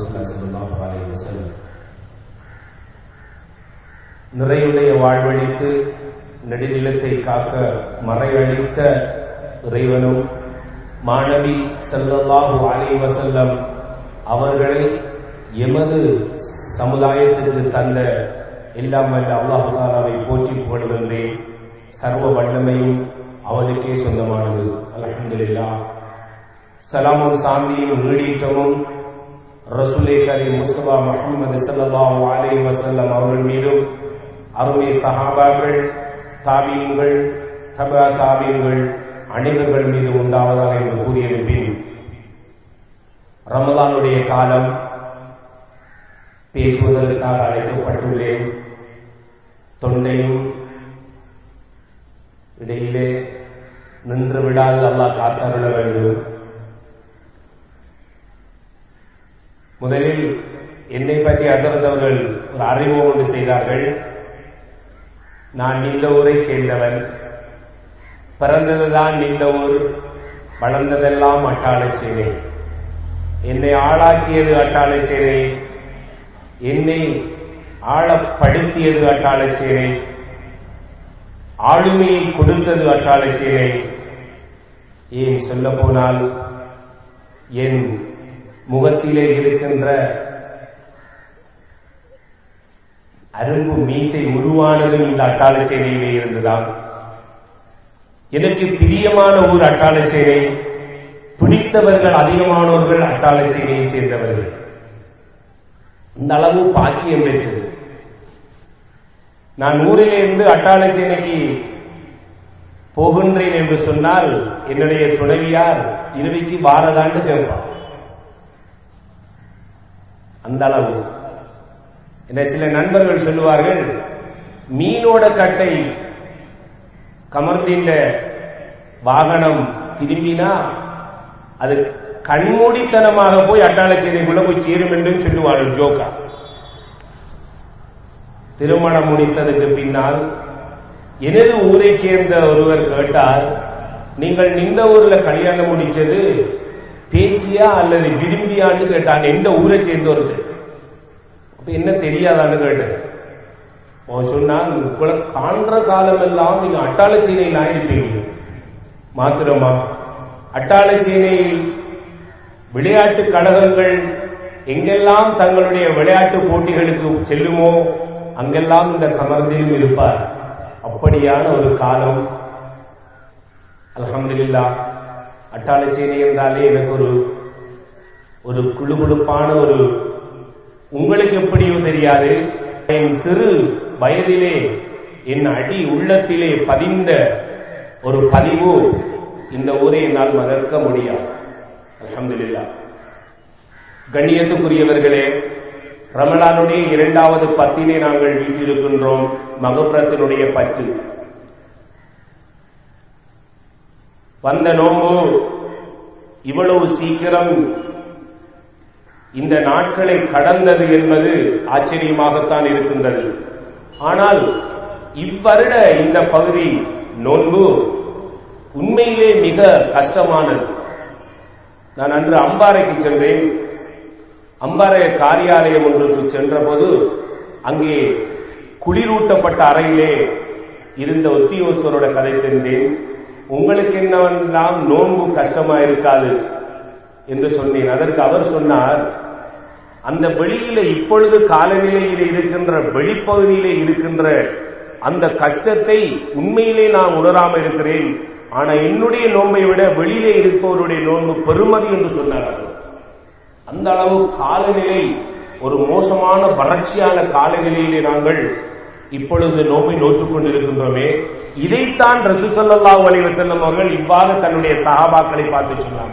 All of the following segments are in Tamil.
ரசூலுல்லாஹி ஸல்லல்லாஹு அலைஹி வஸல்லம் நிறையுடைய வாழ்வழித்து நெடுநிலத்தை காக்க மறையளித்த இறைவனும் மாணவி ஸல்லல்லாஹு அலைஹி வஸல்லம் அவர்களை எமது சமுதாயத்திற்கு தந்த எல்லாம் வல்ல அல்லாஹு தாலாவை போற்றி புகழ்கின்றேன் சர்வ வல்லமையும் அவனுக்கே சொந்தமானது அல்ஹம்துலில்லாஹ் சலாமும் சாந்தியும் நீடீற்றமும் ரசூலே கரீம் முஸ்தபா முஹம்மது ஸல்லல்லாஹு அலைஹி வஸல்லம் அவர்கள் மீதும் அருமை சஹாபாக்கள் தாபியங்கள் தபா தாபியங்கள் அனைவர்கள் மீது உண்டாவதாக என்று கூறியது பின் ரமலானுடைய காலம் பேசுவதற்காக அழைக்கப்பட்டுள்ளேன் தொண்டையும் இடையிலே நின்று விடாது அல்லாஹ் காத்தருள வேண்டும் முதலில் என்னை பற்றி அசர்ந்தவர்கள் ஒரு அறிமுகம் ஒன்று செய்தார்கள் நான் இந்த ஊரை சேர்ந்தவன் பிறந்ததுதான் இந்த ஊர் வளர்ந்ததெல்லாம் அட்டாளச்சேனை என்னை ஆளாக்கியது அட்டாளச்சேனை என்னை ஆழப்படுத்தியது அட்டாளச்சேனை ஆளுமையை கொடுத்தது அட்டாளச்சேனை ஏன் சொல்ல போனால் என் முகத்திலே இருக்கின்ற அரும்பு மீசை உருவானதும் இந்த அட்டாளச்சேனையிலே இருந்துதான் எனக்கு பிரியமான ஊர் அட்டாளச்சேனை பிடித்தவர்கள் அதிகமானவர்கள் அட்டாளச்சேனையை சேர்ந்தவர்கள் இந்த அளவு பாக்கியம் பெற்றது நான் ஊரிலே இருந்து அட்டாளச்சேனைக்கு போகின்றேன் என்று சொன்னால் என்னுடைய துணைவியார் இறுதிக்கு பாரதாண்டு கேட்பார் அந்த அளவு என்ன சில நண்பர்கள் சொல்லுவார்கள் மீனோட கட்டை கமர்ந்தின்ற வாகனம் திரும்பினா அது கண்மூடித்தனமாக போய் அட்டாளச்சேரிக்குள்ள போய் சேரும் என்று சொல்லுவார்கள் ஜோக்கா திருமணம் முடித்ததுக்கு பின்னால் எனது ஊரை சேர்ந்த ஒருவர் கேட்டார் நீங்கள் நின்ற ஊர்ல கல்யாணம் முடிச்சது பேசியா அல்லது விரும்பியான்னு கேட்டான் எந்த ஊரை சேர்ந்தவர்கள் அப்ப என்ன தெரியாதான்னு கேட்டேன் அவன் சொன்னான் உங்களை காண்ற காலமெல்லாம் நீங்க அட்டாளச்சீனையில் ஆயிருப்பீங்க மாத்திரமா அட்டாளச்சீனையில் விளையாட்டு கழகங்கள் எங்கெல்லாம் தங்களுடைய விளையாட்டு போட்டிகளுக்கு செல்லுமோ அங்கெல்லாம் இந்த கமர்ந்திலும் இருப்பார் அப்படியான ஒரு காலம் அலமதுல்லா அட்டாளச்சேனை என்றாலே எனக்கு ஒரு ஒரு குழுகுழுப்பான ஒரு உங்களுக்கு எப்படியோ தெரியாது என் சிறு வயதிலே என் அடி உள்ளத்திலே பதிந்த ஒரு பதிவு இந்த ஊரை என்னால் மறக்க முடியாது அலமதுல்லா கண்ணியத்துக்குரியவர்களே ரமலானுடைய இரண்டாவது பத்திலே நாங்கள் வீட்டிருக்கின்றோம் மகபுரத்தினுடைய பற்று வந்த நோம்பு இவ்வளவு சீக்கிரம் இந்த நாட்களை கடந்தது என்பது ஆச்சரியமாகத்தான் இருக்கின்றது ஆனால் இவ்வருட இந்த பகுதி நோன்பு உண்மையிலே மிக கஷ்டமானது நான் அன்று அம்பாறைக்கு சென்றேன் அம்பாறை காரியாலயம் ஒன்றுக்கு சென்றபோது அங்கே குளிரூட்டப்பட்ட அறையிலே இருந்த உத்தியோகஸ்தரோட கதை தெரிந்தேன் உங்களுக்கு என்னவெல்லாம் நோன்பு கஷ்டமா இருக்காது என்று சொன்னேன் அதற்கு அவர் சொன்னார் அந்த வெளியில இப்பொழுது காலநிலையில் இருக்கின்ற வெளிப்பகுதியிலே இருக்கின்ற அந்த கஷ்டத்தை உண்மையிலே நான் உணராம இருக்கிறேன் ஆனா என்னுடைய நோன்பை விட வெளியிலே இருப்பவருடைய நோன்பு பெருமதி என்று சொன்னார் அவர் அந்த அளவு காலநிலை ஒரு மோசமான வறட்சியான காலநிலையிலே நாங்கள் இப்பொழுது நோம்பை நோற்றுக் கொண்டிருக்கின்றோமே இதைத்தான் ரசூசல்லா அலைவசல்லம் அவர்கள் இவ்வாறு தன்னுடைய சகாபாக்களை பார்த்து சொன்னாங்க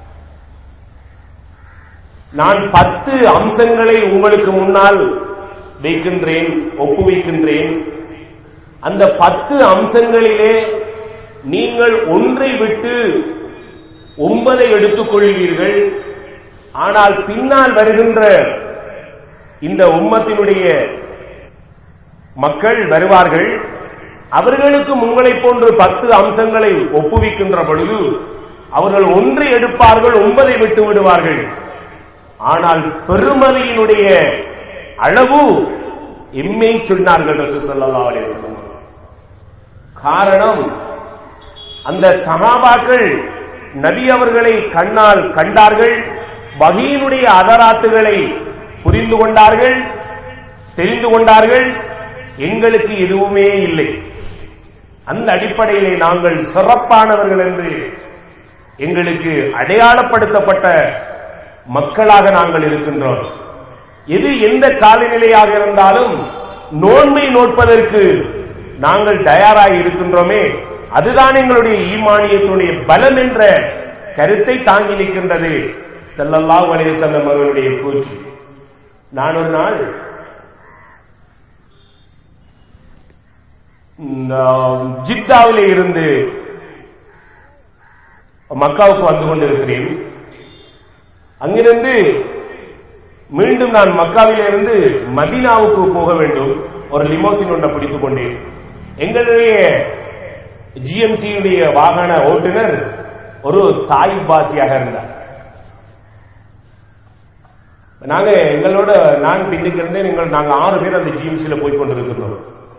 நான் பத்து அம்சங்களை உங்களுக்கு முன்னால் வைக்கின்றேன் ஒப்புவிக்கின்றேன் அந்த பத்து அம்சங்களிலே நீங்கள் ஒன்றை விட்டு ஒன்பதை எடுத்துக் கொள்வீர்கள் ஆனால் பின்னால் வருகின்ற இந்த உம்மத்தினுடைய மக்கள் வருவார்கள் அவர்களுக்கும் உங்களைப் போன்று பத்து அம்சங்களை ஒப்புவிக்கின்ற பொழுது அவர்கள் ஒன்றை எடுப்பார்கள் ஒன்பதை விட்டு விடுவார்கள் ஆனால் பெருமதியினுடைய அளவு எம்மை சொன்னார்கள் ரசூ ஸல்லல்லாஹு அலைஹி வஸல்லம் காரணம் அந்த சஹாபாக்கள் நபி அவர்களை கண்ணால் கண்டார்கள் வகையினுடைய அதராத்துகளை புரிந்து கொண்டார்கள் தெரிந்து கொண்டார்கள் எங்களுக்கு எதுவுமே இல்லை அந்த அடிப்படையிலே நாங்கள் சிறப்பானவர்கள் என்று எங்களுக்கு அடையாளப்படுத்தப்பட்ட மக்களாக நாங்கள் இருக்கின்றோம் எது எந்த காலநிலையாக இருந்தாலும் நோன்மை நோட்பதற்கு நாங்கள் தயாராக இருக்கின்றோமே அதுதான் எங்களுடைய ஈமானியத்துடைய பலம் என்ற கருத்தை தாங்கி நிற்கின்றது செல்லல்லாஹு அலைஹி வஸல்லம் அவர்களுடைய கூற்று நான் ஒரு நாள் ஜித்தாவிலே இருந்து மக்காவுக்கு வந்து கொண்டிருக்கிறேன் அங்கிருந்து மீண்டும் நான் மக்காவிலே இருந்து மதீனாவுக்கு போக வேண்டும் ஒரு லிமோசின் ஒன்றை பிடித்துக் கொண்டேன் எங்களுடைய ஜிஎம்சியுடைய வாகன ஓட்டுநர் ஒரு தாய் பாசியாக இருந்தார் நாங்க எங்களோட நான் பின்னுக்கு இருந்தேன் எங்கள் நாங்க ஆறு பேர் அந்த ஜிஎம்சியில போய் கொண்டிருக்கிறோம்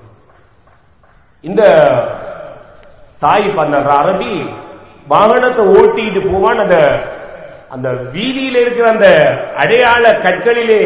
இந்த தாய் அந்த அரபி வாகனத்தை ஓட்டிட்டு போவான் அந்த அந்த வீதியில இருக்கிற அந்த அடையாள கற்களிலே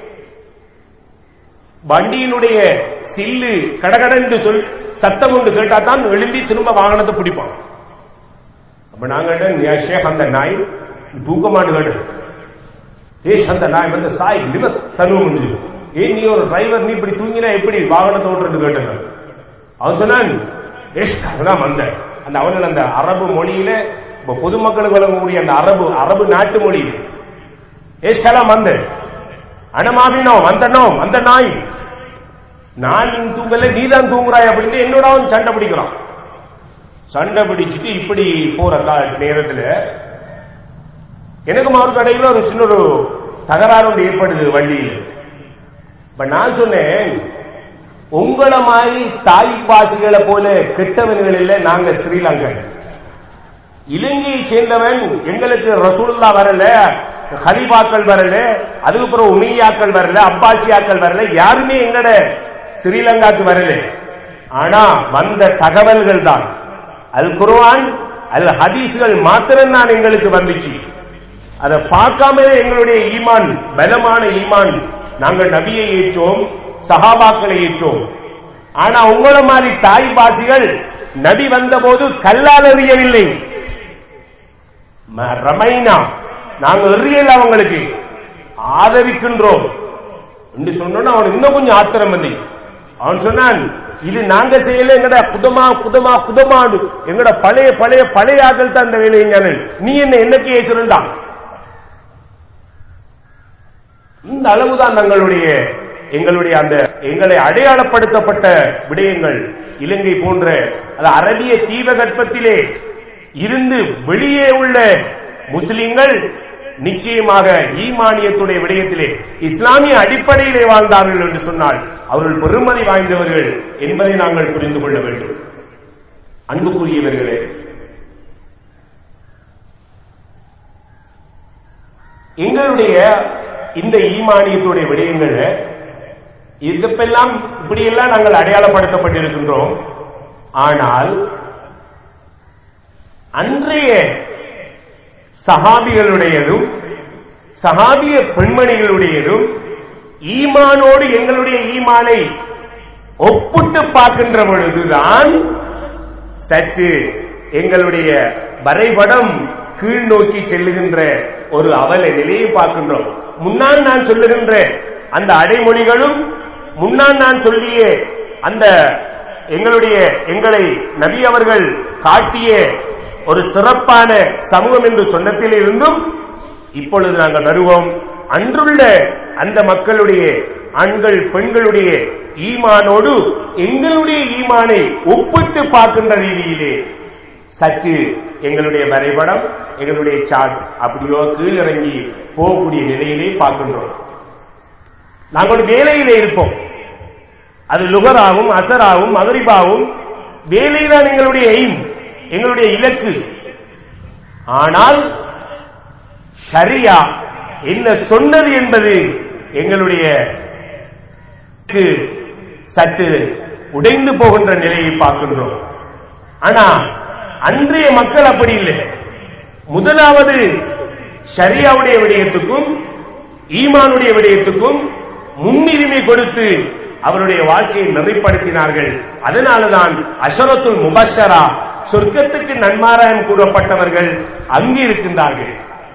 வண்டியினுடைய சில்லு கடகடன்னு சொல் சத்தம் கொண்டு கேட்டா தான் எழும்பி திரும்ப வாகனத்தை பிடிப்பான் அப்ப நாங்க ஷேக் அந்த நாய் தூக்கமாட்டு கேட்டு ஏஷ் அந்த நாய் வந்து சாய் நிவ தனுவ முடிஞ்சு ஏன் நீ ஒரு டிரைவர் நீ இப்படி தூங்கினா எப்படி வாகனத்தை ஓட்டுறது கேட்டங்க அவன் சொன்னான் ஏஷ் தான் வந்தேன் அந்த அவன் அந்த அரபு மொழியில இப்ப பொதுமக்களுக்கு வழங்கக்கூடிய அந்த அரபு அரபு நாட்டு மொழி ஏஷ்கலாம் வந்த அனமாவினோ வந்தனோ வந்த நாய் நான் தூங்கல நீ தான் தூங்குறாய் அப்படின்னு என்னோட அவன் சண்டை பிடிக்கிறான் சண்டை பிடிச்சிட்டு இப்படி போற நேரத்தில் எனக்கும் அவருக்கு இடையில ஒரு சின்ன ஒரு தகராறு ஒன்று ஏற்படுது வண்டியில் இப்ப நான் சொன்னேன் உங்களை மாதிரி தாய்ப்பாசிகளை போல கெட்டவன்கள் இல்லை நாங்க ஸ்ரீலங்கா இலங்கையை சேர்ந்தவன் எங்களுக்கு ரசூல்லா வரல ஹலிபாக்கள் வரல அதுக்கப்புறம் உமையாக்கள் வரல அப்பாசியாக்கள் வரல யாருமே எங்கட ஸ்ரீலங்காக்கு வரல ஆனா வந்த தகவல்கள் தான் அல் குர்ஆன் அல் ஹதீஸ்கள் மாத்திரம் தான் எங்களுக்கு வந்துச்சு அதை பார்க்காமலே எங்களுடைய ஈமான் பலமான ஈமான் நாங்கள் நபியை ஏற்றோம் சஹாபாக்களை ஏற்றோம் ஆனா உங்களை மாதிரி தாய் பாசிகள் நபி வந்தபோது கல்லால் எறியவில்லை ரமைனா நாங்க எறியல அவங்களுக்கு ஆதரிக்கின்றோம் என்று சொன்னோன்னா அவன் இன்னும் கொஞ்சம் ஆத்திரம் வந்து அவன் சொன்னான் இது நாங்க செய்யல எங்கட புதமா புதமா புதமாடு எங்கட பழைய பழைய பழைய ஆக்கள் தான் அந்த வேலையை நீ என்ன என்னைக்கு ஏசுறா இந்த அளவுதான் தங்களுடைய எங்களுடைய அந்த எங்களை அடையாளப்படுத்தப்பட்ட விடயங்கள் இலங்கை போன்ற அது அரபிய தீபகற்பத்திலே இருந்து வெளியே உள்ள முஸ்லிம்கள் நிச்சயமாக ஈமானியத்துடைய விடயத்திலே இஸ்லாமிய அடிப்படையிலே வாழ்ந்தார்கள் என்று சொன்னால் அவர்கள் பெருமதி வாய்ந்தவர்கள் என்பதை நாங்கள் புரிந்து கொள்ள வேண்டும் அன்புக்குரியவர்களே எங்களுடைய இந்த ஈமானியத்துடைய விடயங்கள் இதுப்பெல்லாம் இப்படியெல்லாம் நாங்கள் அடையாளப்படுத்தப்பட்டிருக்கின்றோம் ஆனால் அன்றைய சஹாபிகளுடையதும் சஹாபிய பெண்மணிகளுடையதும் ஈமானோடு எங்களுடைய ஈமானை ஒப்பிட்டு பார்க்கின்ற பொழுதுதான் சற்று எங்களுடைய வரைபடம் கீழ் நோக்கி செல்லுகின்ற ஒரு அவல நிலையை பார்க்கின்றோம் முன்னால் நான் சொல்லுகின்ற அந்த அடைமொழிகளும் முன்னால் நான் சொல்லிய அந்த எங்களுடைய எங்களை நபி அவர்கள் காட்டிய ஒரு சிறப்பான சமூகம் என்று சொன்னத்தில் இருந்தும் இப்பொழுது நாங்கள் வருவோம் அன்றுள்ள அந்த மக்களுடைய ஆண்கள் பெண்களுடைய ஈமானோடு எங்களுடைய ஈமானை ஒப்பிட்டு பார்க்கின்ற ரீதியிலே சற்று எங்களுடைய வரைபடம் எங்களுடைய சாட் அப்படியோ கீழிறங்கி போகக்கூடிய நிலையிலே பார்க்கின்றோம் நாங்கள் ஒரு வேலையிலே இருப்போம் அது லுகராகும் அசராகும் மகரிபாவும் வேலைதான் எங்களுடைய எய்ம் எங்களுடைய இலக்கு ஆனால் ஷரியா என்ன சொன்னது என்பது எங்களுடைய க்கு சற்று உடைந்து போகின்ற நிலையை பார்க்கின்றோம் ஆனா அன்றைய மக்கள் அப்படி இல்லை முதலாவது ஷரியாவுடைய விடயத்துக்கும் ஈமானுடைய விடயத்துக்கும் முன்னுரிமை கொடுத்து அவருடைய வாழ்க்கையை நெறிப்படுத்தினார்கள் அதனாலதான் அஷரத்துல் முபஷரா சொர்க்கத்துக்கு நன்மாராயம் கூறப்பட்டவர்கள் அங்கு இருக்கின்றார்கள்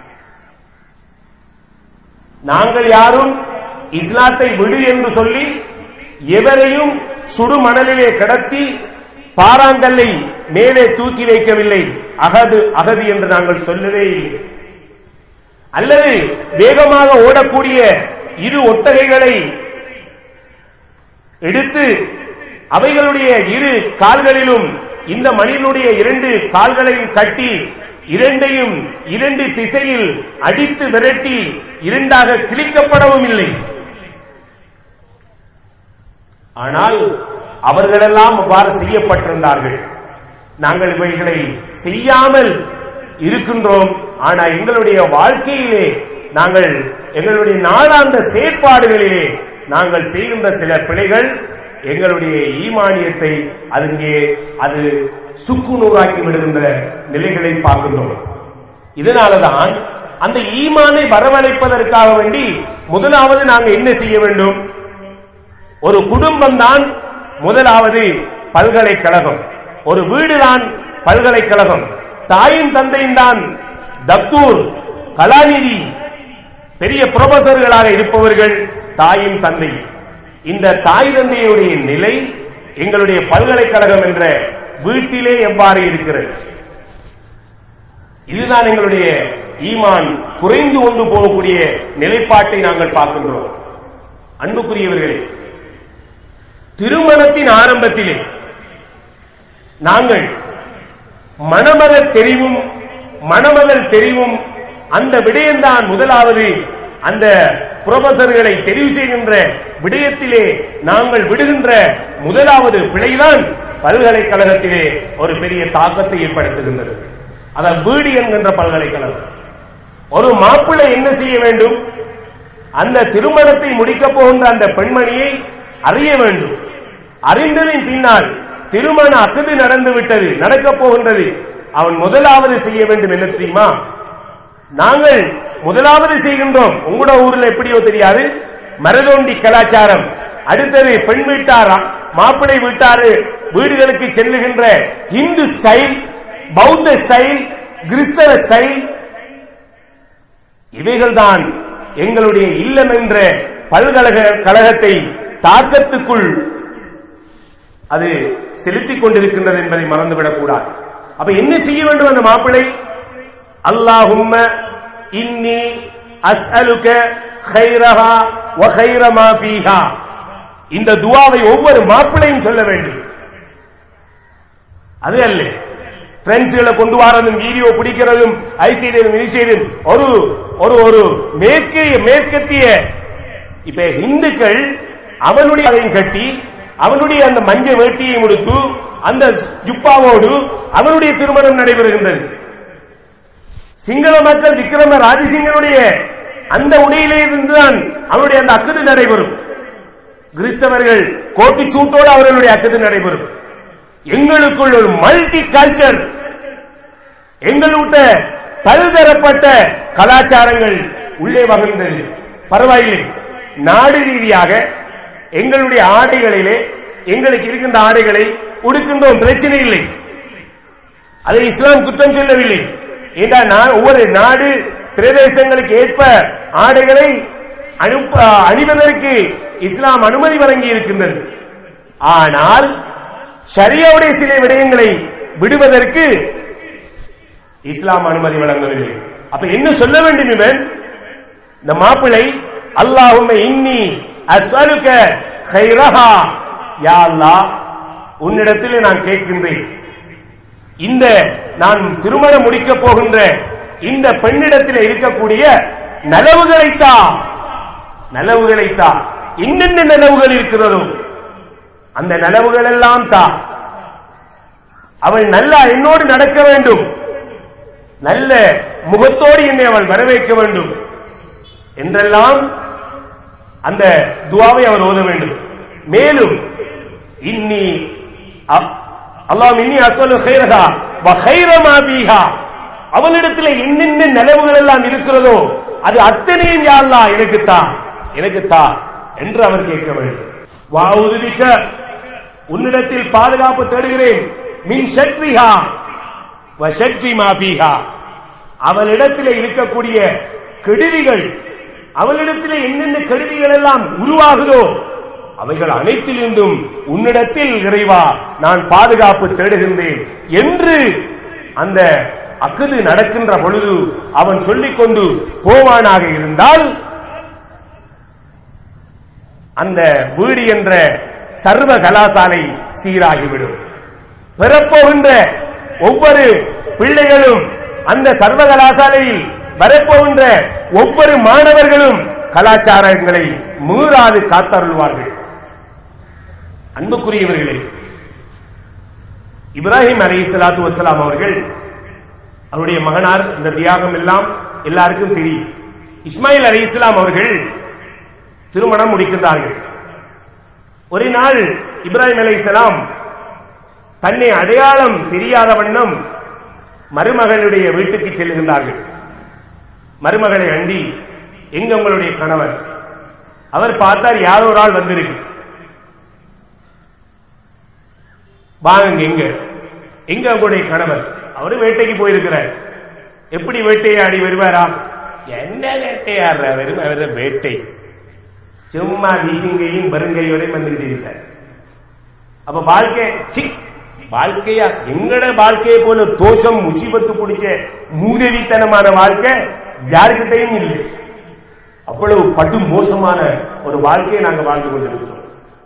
நாங்கள் யாரும் இஸ்லாத்தை விடு என்று சொல்லி எவரையும் சுடு மணலிலே கடத்தி பாறாங்கல்லை மேலே தூக்கி வைக்கவில்லை அகது அகது என்று நாங்கள் சொல்லவே இல்லை அல்லது வேகமாக ஓடக்கூடிய இரு ஒட்டகைகளை எடுத்து அவைகளுடைய இரு கால்களிலும் இந்த மனிதனுடைய இரண்டு கால்களையும் கட்டி இரண்டையும் இரண்டு திசையில் அடித்து விரட்டி இரண்டாக கிழிக்கப்படவும் இல்லை ஆனால் அவர்களெல்லாம் அவ்வாறு செய்யப்பட்டிருந்தார்கள் நாங்கள் இவைகளை செய்யாமல் இருக்கின்றோம் ஆனா எங்களுடைய வாழ்க்கையிலே நாங்கள் எங்களுடைய நாளாந்த செயற்பாடுகளிலே நாங்கள் செய்கின்ற சில பிழைகள் எங்களுடைய ஈமானியத்தை அதுங்கே அது சுக்குநூறாக்கி விடுகின்ற நிலைகளை பார்க்கின்றோம் இதனாலதான் அந்த ஈமானை வரவழைப்பதற்காக வேண்டி முதலாவது நாங்கள் என்ன செய்ய வேண்டும் ஒரு குடும்பம் தான் முதலாவது பல்கலைக்கழகம் ஒரு வீடுதான் பல்கலைக்கழகம் தாயும் தந்தையும் தான் தப்தூர் கலாநிதி பெரிய புரொபசர்களாக இருப்பவர்கள் தாயும் தந்தை இந்த தாய் தந்தையுடைய நிலை எங்களுடைய பல்கலைக்கழகம் என்ற வீட்டிலே எவ்வாறு இருக்கிறது இதுதான் எங்களுடைய ஈமான் குறைந்து கொண்டு போகக்கூடிய நிலைப்பாட்டை நாங்கள் பார்க்கின்றோம் அன்புக்குரியவர்களே திருமணத்தின் ஆரம்பத்திலே நாங்கள் மணமகள் தெரிவும் மணமகள் தெரிவும் அந்த விடயம்தான் முதலாவது அந்த புரொபசர்களை தெரிவு செய்கின்ற விடயத்திலே நாங்கள் விடுகின்ற முதலாவது பிழைதான் பல்கலைக்கழகத்திலே ஒரு பெரிய தாக்கத்தை ஏற்படுத்துகின்றது அதான் வீடு என்கின்ற பல்கலைக்கழகம் ஒரு மாப்பிள்ளை என்ன செய்ய வேண்டும் அந்த திருமணத்தை முடிக்கப் போகின்ற அந்த பெண்மணியை அறிய வேண்டும் அறிந்ததின் பின்னால் திருமண அசதி நடந்து விட்டது நடக்கப் போகின்றது அவன் முதலாவது செய்ய வேண்டும் என்ன தெரியுமா நாங்கள் முதலாவது செய்கின்றோம் உங்களோட ஊர்ல எப்படியோ தெரியாது மரதோண்டி கலாச்சாரம் அடுத்தது பெண் வீட்டாரா மாப்பிளை வீட்டாரு வீடுகளுக்கு செல்லுகின்ற இந்து ஸ்டைல் பௌத்த ஸ்டைல் கிறிஸ்தவ ஸ்டைல் இவைகள்தான் எங்களுடைய இல்லம் என்ற பல்கழக கழகத்தை தாக்கத்துக்குள் அது செலுத்திக் கொண்டிருக்கின்றது என்பதை மறந்துவிடக் கூடாது அப்ப என்ன செய்ய வேண்டும் அந்த மாப்பிளை அல்லாஹும்ம இன்னி அஸ்அலுக கைரஹா வ கைர மா ஃபீஹா இந்த துவாவை ஒவ்வொரு மாப்பிளையும் சொல்ல வேண்டும் அது அல்ல பிரெண்ட்ஸ்களை கொண்டு வரதும் வீடியோ பிடிக்கிறதும் ஐ செய்ததும் இது செய்ததும் ஒரு ஒரு ஒரு மேற்கிய மேற்கத்திய இப்ப இந்துக்கள் அவனுடைய அதையும் கட்டி அவனுடைய அந்த மஞ்ச வேட்டியை முடித்து அந்த ஜுப்பாவோடு அவனுடைய திருமணம் நடைபெறுகின்றது சிங்கள மக்கள் விக்ரம ராஜசிங்கனுடைய அந்த உடையிலே இருந்துதான் அவருடைய அந்த அக்கது நடைபெறும் கிறிஸ்தவர்கள் கோட்டி சூட்டோடு அவர்களுடைய அக்கது நடைபெறும் எங்களுக்குள் ஒரு மல்டி கல்ச்சர் எங்களுட்ட பல்தரப்பட்ட கலாச்சாரங்கள் உள்ளே வகிர்ந்தது பரவாயில்லை நாடு ரீதியாக எங்களுடைய ஆடைகளிலே எங்களுக்கு இருக்கின்ற ஆடைகளை உடுக்கின்றோம் பிரச்சனை இல்லை அதை இஸ்லாம் குற்றம் சொல்லவில்லை ஏண்டா நான் ஒவ்வொரு நாடு பிரதேசங்களுக்கு ஏற்ப ஆடைகளை அனுப்ப அணிவதற்கு இஸ்லாம் அனுமதி வழங்கி இருக்கின்றது ஆனால் ஷரியாவுடைய சில விடயங்களை விடுவதற்கு இஸ்லாம் அனுமதி வழங்கவில்லை அப்ப என்ன சொல்ல வேண்டும் இவன் இந்த மாப்பிளை அல்லாஹுமே இன்னி அஸ்வலுக்க கைரஹா யா அல்லாஹ் உன்னிடத்திலே நான் கேட்கின்றேன் இந்த நான் திருமணம் முடிக்கப் போகின்ற இந்த பெண்ணிடத்தில் இருக்கக்கூடிய நலவுகளைத்தா நலவுகளைத்தா என்னென்ன நலவுகள் இருக்கிறதோ அந்த நலவுகள் எல்லாம் தா அவள் நல்லா என்னோடு நடக்க வேண்டும் நல்ல முகத்தோடு என்னை அவள் வரவேற்க வேண்டும் என்றெல்லாம் அந்த துவாவை அவர் ஓத வேண்டும் மேலும் இன்னி அல்லாம் இன்னி அஸ்வலு ஹைரஹா வ ஹைரமா பீஹா அவனிடத்தில் என்னென்ன நிலவுகள் எல்லாம் இருக்கிறதோ அது அத்தனையும் யாழ்லா எனக்கு தான் எனக்கு தான் என்று அவர் கேட்க வேண்டும் வா உதவிக்க உன்னிடத்தில் பாதுகாப்பு தேடுகிறேன் மின் சக்திஹா வ சக்தி மாபீஹா அவளிடத்தில் இருக்கக்கூடிய கெடுதிகள் அவளிடத்தில் என்னென்ன கருவிகள் எல்லாம் உருவாகுதோ அவைகள் அனைத்திலிருந்தும் உன்னிடத்தில் இறைவா நான் பாதுகாப்பு தேடுகின்றேன் என்று அந்த அக்குது நடக்கின்ற பொழுது அவன் சொல்லிக் கொண்டு போவானாக இருந்தால் அந்த வீடு என்ற சர்வ கலாசாலை சீராகிவிடும் பெறப்போகின்ற ஒவ்வொரு பிள்ளைகளும் அந்த சர்வ கலாசாலையில் வரப்போகின்ற ஒவ்வொரு மாணவர்களும் கலாச்சாரங்களை மீறாது காத்தருள்வார்கள் அன்புக்குரியவர்களே இப்ராஹிம் அலி சலாத்து வசலாம் அவர்கள் அவருடைய மகனார் இந்த தியாகம் எல்லாம் எல்லாருக்கும் தெரியும் இஸ்மாயில் அலி இஸ்லாம் அவர்கள் திருமணம் முடிக்கின்றார்கள் ஒரு நாள் இப்ராஹிம் அலி இஸ்லாம் தன்னை அடையாளம் தெரியாத வண்ணம் மருமகளுடைய வீட்டுக்கு செல்லுகின்றார்கள் மருமகளை அண்டி எங்க உங்களுடைய கணவர் அவர் பார்த்தார் யாரோ ஒரு ஆள் வந்திருக்கு வாங்க எங்க எங்க உங்களுடைய கணவர் அவரு வேட்டைக்கு போயிருக்கிறார் எப்படி வேட்டையாடி வருவாரா என்ன வேட்டையாடுற வெறும் அவர் வேட்டை சும்மா வீசிங்கையும் பெருங்கையோடையும் வந்துகிட்டு இருக்கார் அப்ப வாழ்க்கை சி வாழ்க்கையா எங்கட வாழ்க்கையை போல தோஷம் முசிபத்து பிடிச்ச மூதவித்தனமான வாழ்க்கை யாருக்கிட்டையும் இல்லை அவ்வளவு படு மோசமான ஒரு வாழ்க்கையை நாங்க வாழ்ந்து கொண்டிருக்கிறோம்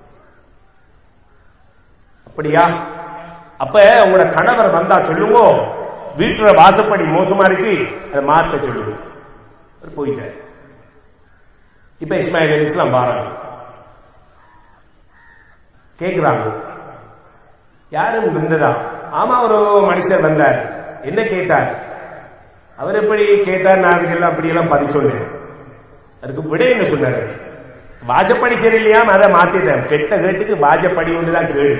அப்படியா அப்ப உங்களோட கணவர் வந்தா சொல்லுங்க வீட்டுல வாசப்படி மோசமா இருக்கு அதை மாத்த சொல்லுங்க அவர் போயிட்டார் இப்ப இஸ்மாயில் அலி இஸ்லாம் பாருங்க கேக்குறாங்க யாரும் இருந்ததா ஆமா ஒரு மனுஷர் வந்தார் என்ன கேட்டார் அவர் எப்படி கேட்டார் நான் அதுக்கெல்லாம் அப்படியெல்லாம் பதில் சொன்னேன் அதுக்கு விட என்ன சொன்னாரு வாஜப்படி சரியில்லையா அதை மாத்திட்டேன் கெட்ட கேட்டுக்கு வாஜப்படி ஒன்றுதான் கேடு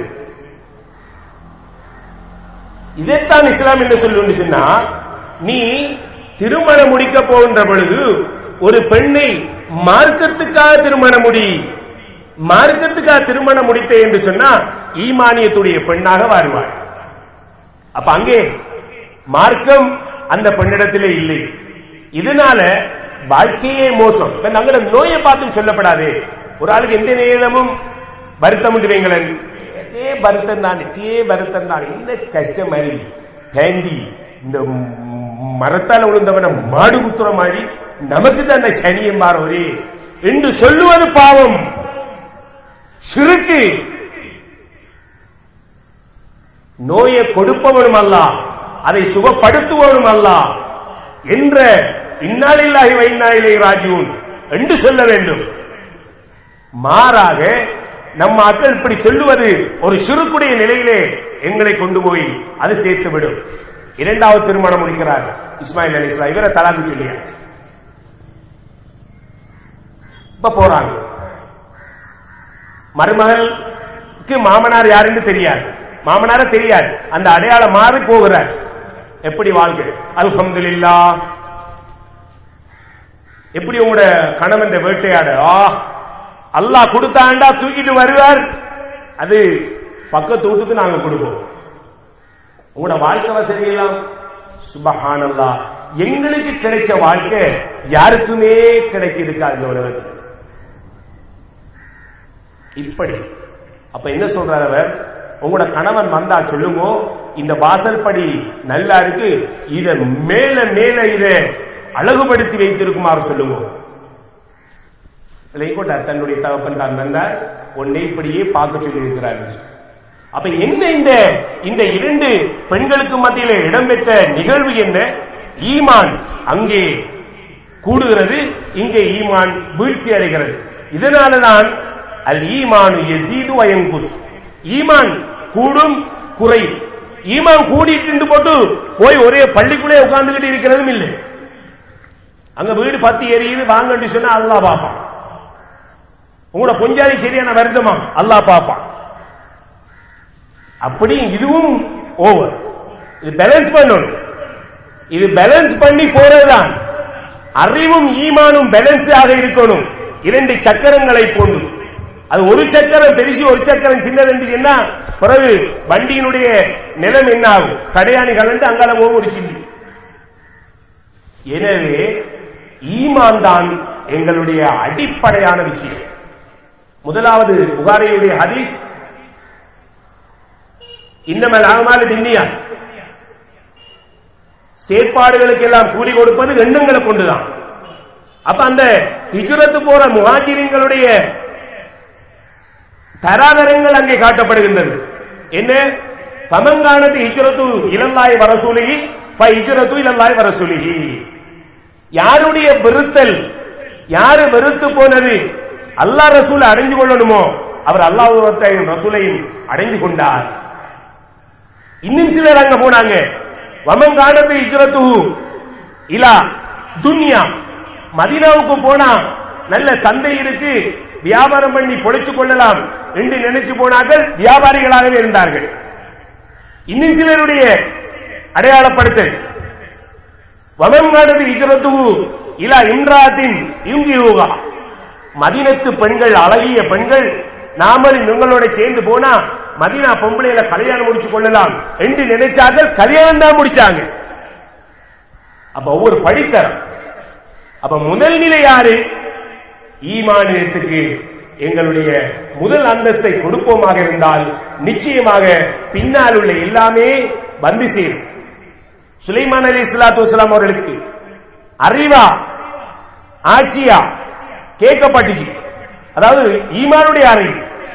இதைத்தான் இஸ்லாம் என்ன சொல்லு சொன்னா நீ திருமணம் முடிக்க போகின்ற பொழுது ஒரு பெண்ணை மார்க்கத்துக்காக திருமணம் முடி மார்க்கத்துக்காக திருமணம் முடித்த என்று சொன்னா ஈமானியத்துடைய பெண்ணாக வருவாள் அப்ப அங்கே மார்க்கம் அந்த பெண்ணிடத்திலே இல்லை இதனால வாழ்க்கையே மோசம் இப்ப நாங்கள நோயை பார்த்தும் சொல்லப்படாது ஒரு ஆளுக்கு எந்த நேரமும் வருத்தம் வைங்களேன் ஏ வருத்தம் தான் ஏ வருத்தம் தான் என்ன கஷ்டம் மாதிரி பேண்டி இந்த மரத்தால் விழுந்தவன மாடு குத்துற மாதிரி நமக்கு தான் அந்த சனியம் பாரோரே என்று சொல்லுவது பாவம் சிறுக்கு நோயை கொடுப்பவனும் அல்ல அதை சுகப்படுத்துவனும் அல்ல என்ற இந்நாளில்லாகி வைநாயிலே ராஜீவன் என்று சொல்ல வேண்டும் மாறாக நம்ம மக்கள் இப்படி சொல்லுவது ஒரு சிறுக்குடைய நிலையிலே எங்களை கொண்டு போய் அது சேர்த்து விடும் இரண்டாவது திருமணம் முடிக்கிறார் இஸ்மாயில் அலி இஸ்லாம் இவரை தலாக்கு சொல்லியாச்சு இப்ப போறாங்க மருமகளுக்கு மாமனார் யாருன்னு தெரியாது மாமனார தெரியாது அந்த அடையாளம் மாறி போகிறார் எப்படி வாழ்க்கை அல்ஹம்துலில்லா எப்படி உங்களோட கணவன் வேட்டையாடு ஆ அல்லாஹ் கொடுத்தாண்டா தூக்கிட்டு வருவார் அது பக்கத்து வீட்டுக்கு நாங்க கொடுப்போம் உங்களோட வாழ்க்கை வசதி எல்லாம் சுபஹானல்லா எங்களுக்கு கிடைச்ச வாழ்க்கை யாருக்குமே கிடைச்சிருக்காது இந்த உலகத்தில் இப்படி அப்ப என்ன சொல்றார் அவர் உங்களோட கணவன் வந்தா சொல்லுங்க இந்த வாசல் படி நல்லா இருக்கு இத மேல மேல இத அழகுபடுத்தி வைத்திருக்குமாறு சொல்லுங்க இளையகோட்டார் தன்னுடைய தகப்பன் தான் வந்தார் உன்னை இப்படியே பார்க்க சொல்லி இருக்கிறார் அப்ப என்ன இந்த இந்த இரண்டு பெண்களுக்கு மத்தியில இடம்பெற்ற நிகழ்வு என்ன ஈமான் அங்கே கூடுகிறது இங்கே ஈமான் வீழ்ச்சி அடைகிறது இதனாலதான் அல் ஈமானு எசீது வயங்குத் ஈமான் கூடும் குறை ஈமான் கூடிட்டு போட்டு போய் ஒரே பள்ளிக்குள்ளே உட்கார்ந்துகிட்டு இருக்கிறதும் இல்லை அங்க வீடு பத்தி எரியுது வாங்கன்னு சொன்னா அல்லாஹ் பார்ப்பான் உங்களோட பொஞ்சாதி சரியான வருத்தமா அல்லாஹ் பார்ப்பான் அப்படி இதுவும் ஓவர் இது பேலன்ஸ் பண்ணணும் இது பேலன்ஸ் பண்ணி போறதுதான் அறிவும் ஈமானும் பேலன்ஸ் ஆக இருக்கணும் இரண்டு சக்கரங்களை போன்று அது ஒரு சக்கரம் பெருசு ஒரு சக்கரம் சின்னது என்ன பிறகு வண்டியினுடைய நிலம் என்ன ஆகும் கடையாணி கலந்து அங்கால போகும் ஒரு சில்லி எனவே ஈமான் தான் எங்களுடைய அடிப்படையான விஷயம் முதலாவது புகாரையுடைய ஹதீஸ் இன்னமல் ஆகமால திண்ணியா செயற்பாடுகளுக்கு எல்லாம் கூலி கொடுப்பது எண்ணங்களை கொண்டுதான் அப்ப அந்த ஹிஜ்ரத்து போற முஹாஜிரிங்களுடைய தராதரங்கள் அங்கே காட்டப்படுகின்றது என்ன சமங்கானது ஹிஜ்ரத்து இளந்தாய் வரசூலிகி ஹிஜ்ரத்து இளந்தாய் வரசூலிகி யாருடைய வெறுத்தல் யாரு வெறுத்து போனது அல்லாஹ் ரசூலை அடைஞ்சு கொள்ளணுமோ அவர் அல்லாஹ் ரசூலையும் அடைஞ்சு கொண்டார் இன்னும் சிலர் அங்க போனாங்க வமன் காணத்து இஜ்ரத்து இலா துன்யா மதினாவுக்கு போனா நல்ல சந்தை இருக்கு வியாபாரம் பண்ணி பொழைச்சு கொள்ளலாம் என்று நினைச்சு போனார்கள் வியாபாரிகளாகவே இருந்தார்கள் இன்னும் சிலருடைய அடையாளப்படுத்தல் வமன் காணத்து இஜ்ரத்து இலா இம்ராத்தின் இங்கியூகா மதினத்து பெண்கள் அழகிய பெண்கள் நாமளும் உங்களோட சேர்ந்து போனா மதினா பொம்பளையில கல்யாணம் முடிச்சு கொள்ளலாம் என்று நினைச்சார்கள் கல்யாணம் தான் முடிச்சாங்க அப்ப ஒவ்வொரு படித்தரம் அப்ப முதல் நிலை யாரு ஈமானியத்துக்கு எங்களுடைய முதல் அந்தஸ்தை கொடுப்போமாக இருந்தால் நிச்சயமாக பின்னால் உள்ள எல்லாமே வந்து சேரும் சுலைமான் அலி இஸ்லாத்து வலாம் அவர்களுக்கு அறிவா ஆட்சியா கேட்கப்பட்டுச்சு அதாவது ஈமானுடைய அறிவு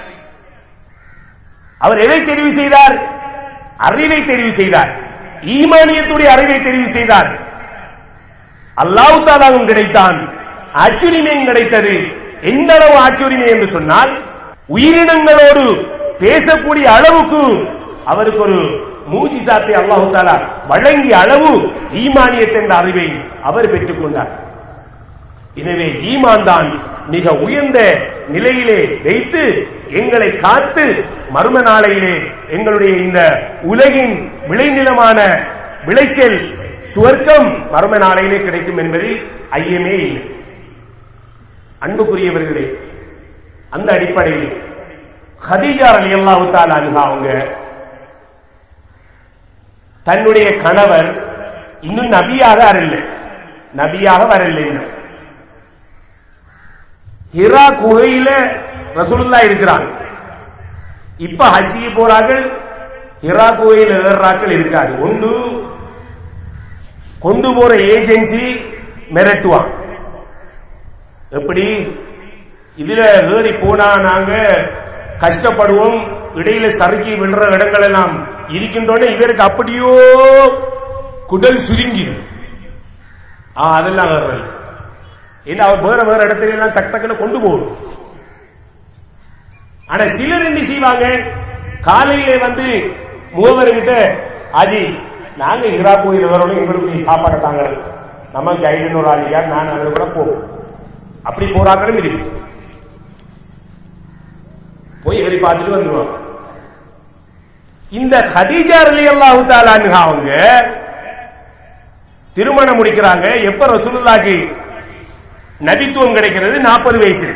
அவர் எதை தெரிவு செய்தார் அறிவை தெரிவு செய்தார் ஈமானியத்துடைய அறிவை தெரிவு செய்தார் அல்லாஹு தாலாவும் கிடைத்தான் ஆட்சுரிமையும் கிடைத்தது எந்த அளவு ஆட்சுரிமை என்று சொன்னால் உயிரினங்களோடு பேசக்கூடிய அளவுக்கு அவருக்கு ஒரு மூச்சு தாத்தை அல்லாஹு தாலா வழங்கிய அளவு ஈமானியத் என்ற அறிவை அவர் பெற்றுக் கொண்டார் எனவே ஈமான் தான் மிக உயர்ந்த நிலையிலே வைத்து எங்களை காத்து மர்ம நாளையிலே எங்களுடைய இந்த உலகின் விளைநிலமான விளைச்சல் சுவர்க்கம் மர்ம நாளையிலே கிடைக்கும் என்பதில் ஐயமே இல்லை அன்புக்குரியவர்களே அந்த அடிப்படையில் ஹதீஜா அலி அல்லாஹால அவங்க தன்னுடைய கணவர் இன்னும் நபியாக வரல நபியாக வரல இன்னும் ஹிரா குகையில ரசூலுல்லா இருக்கிறாங்க இப்ப ஹஜ்ஜிக்கு போறார்கள் ஹிரா குகையில் ஏறாக்கள் இருக்காது ஒன்று கொண்டு போற ஏஜென்சி மிரட்டுவான் எப்படி இதுல ஏறி போனா நாங்க கஷ்டப்படுவோம் இடையில சறுக்கி விடுற இடங்கள் எல்லாம் இருக்கின்றோன்னு இவருக்கு அப்படியோ குடல் சுருங்கி அதெல்லாம் வர்றது இல்ல அவர் வேற வேற இடத்துல எல்லாம் டக் டக்குன்னு கொண்டு போகணும் ஆனா சிலர் என்ன செய்வாங்க காலையில வந்து மூவர்கிட்ட அஜி நாங்க ஹிரா கோயில் வரணும் எங்களுக்கு சாப்பாடு தாங்க நமக்கு ஐநூறு ஆளியா நான் அதில் கூட போவோம் அப்படி போறாங்களும் இருக்கு போய் ஏறி பார்த்துட்டு வந்துருவாங்க இந்த ஹதீஜா அலி அல்லாஹு தாலான்னு அவங்க திருமணம் முடிக்கிறாங்க எப்ப ரசூலுல்லாக்கு நபித்துவம் கிடைக்கிறது நாற்பது வயசுல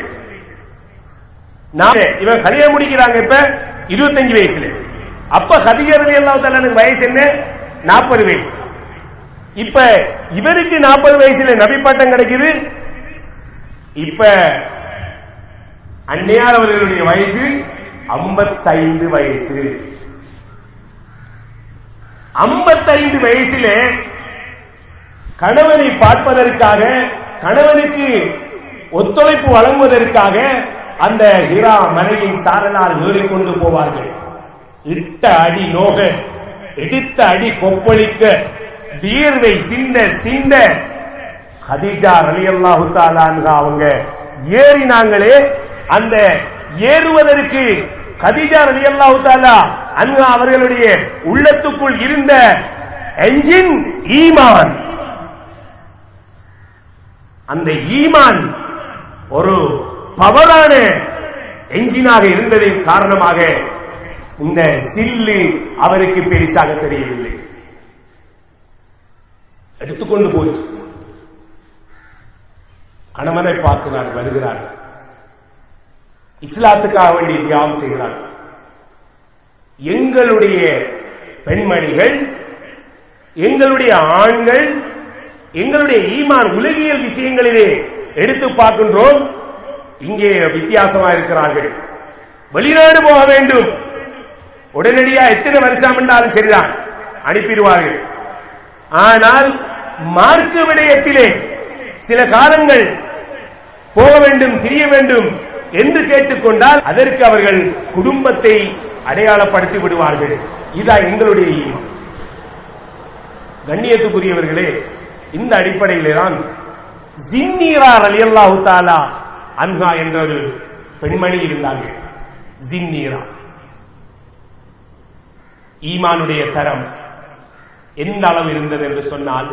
இவன் கல்யாணம் முடிக்கிறாங்க இப்ப இருபத்தஞ்சு வயசுல அப்ப ஹதிகரதி அல்லாஹ் வயசு என்ன நாற்பது வயசு இப்ப இவருக்கு நாற்பது வயசுல நபி பட்டம் கிடைக்குது இப்ப அந்நியார் அவர்களுடைய வயசு ஐம்பத்தைந்து வயசு ஐம்பத்தைந்து வயசுல கணவனை பார்ப்பதற்காக கணவனுக்கு ஒத்துழைப்பு வழங்குவதற்காக அந்த ஹிரா மலையின் சாரலால் ஏறிக்கொண்டு போவார்கள் இட்ட அடி நோக எடுத்த அடி கொப்பளிக்க வியர்வை சிந்த சிந்த ஹதீஜா அலி அல்லாஹு அவங்க ஏறினாங்களே அந்த ஏறுவதற்கு கதிஜா அலி அல்லாஹு தாலா அன்ஹா அவர்களுடைய உள்ளத்துக்குள் இருந்த என்ஜின் ஈமான் அந்த ஈமான் ஒரு பவரான என்ஜினாக இருந்ததின் காரணமாக இந்த சில்லு அவருக்கு பெரிசாக தெரியவில்லை எடுத்துக்கொண்டு போச்சு கணவனை பார்க்கிறார் வருகிறார் இஸ்லாத்துக்காக வேண்டி தியாகம் செய்கிறார் எங்களுடைய பெண்மணிகள் எங்களுடைய ஆண்கள் எங்களுடைய ஈமான் உலகியல் விஷயங்களிலே எடுத்து பார்க்கின்றோம் இங்கே வித்தியாசமா இருக்கிறார்கள் வெளிநாடு போக வேண்டும் உடனடியா எத்தனை வருஷம் என்றாலும் சரிதான் அனுப்பிடுவார்கள் ஆனால் மார்க்க விடயத்திலே சில காலங்கள் போக வேண்டும் திரிய வேண்டும் என்று கேட்டுக்கொண்டால் அதற்கு அவர்கள் குடும்பத்தை அடையாளப்படுத்தி விடுவார்கள் இதான் எங்களுடைய ஈமான் கண்ணியத்துக்குரியவர்களே இந்த அடிப்படையிலே தான் ஜின்னீரா ரலியல்லாஹு தாலா அன்ஹா என்ற ஒரு பெண்மணி இருந்தார்கள் ஜின்னீரா ஈமானுடைய தரம் எந்த அளவு இருந்தது என்று சொன்னால்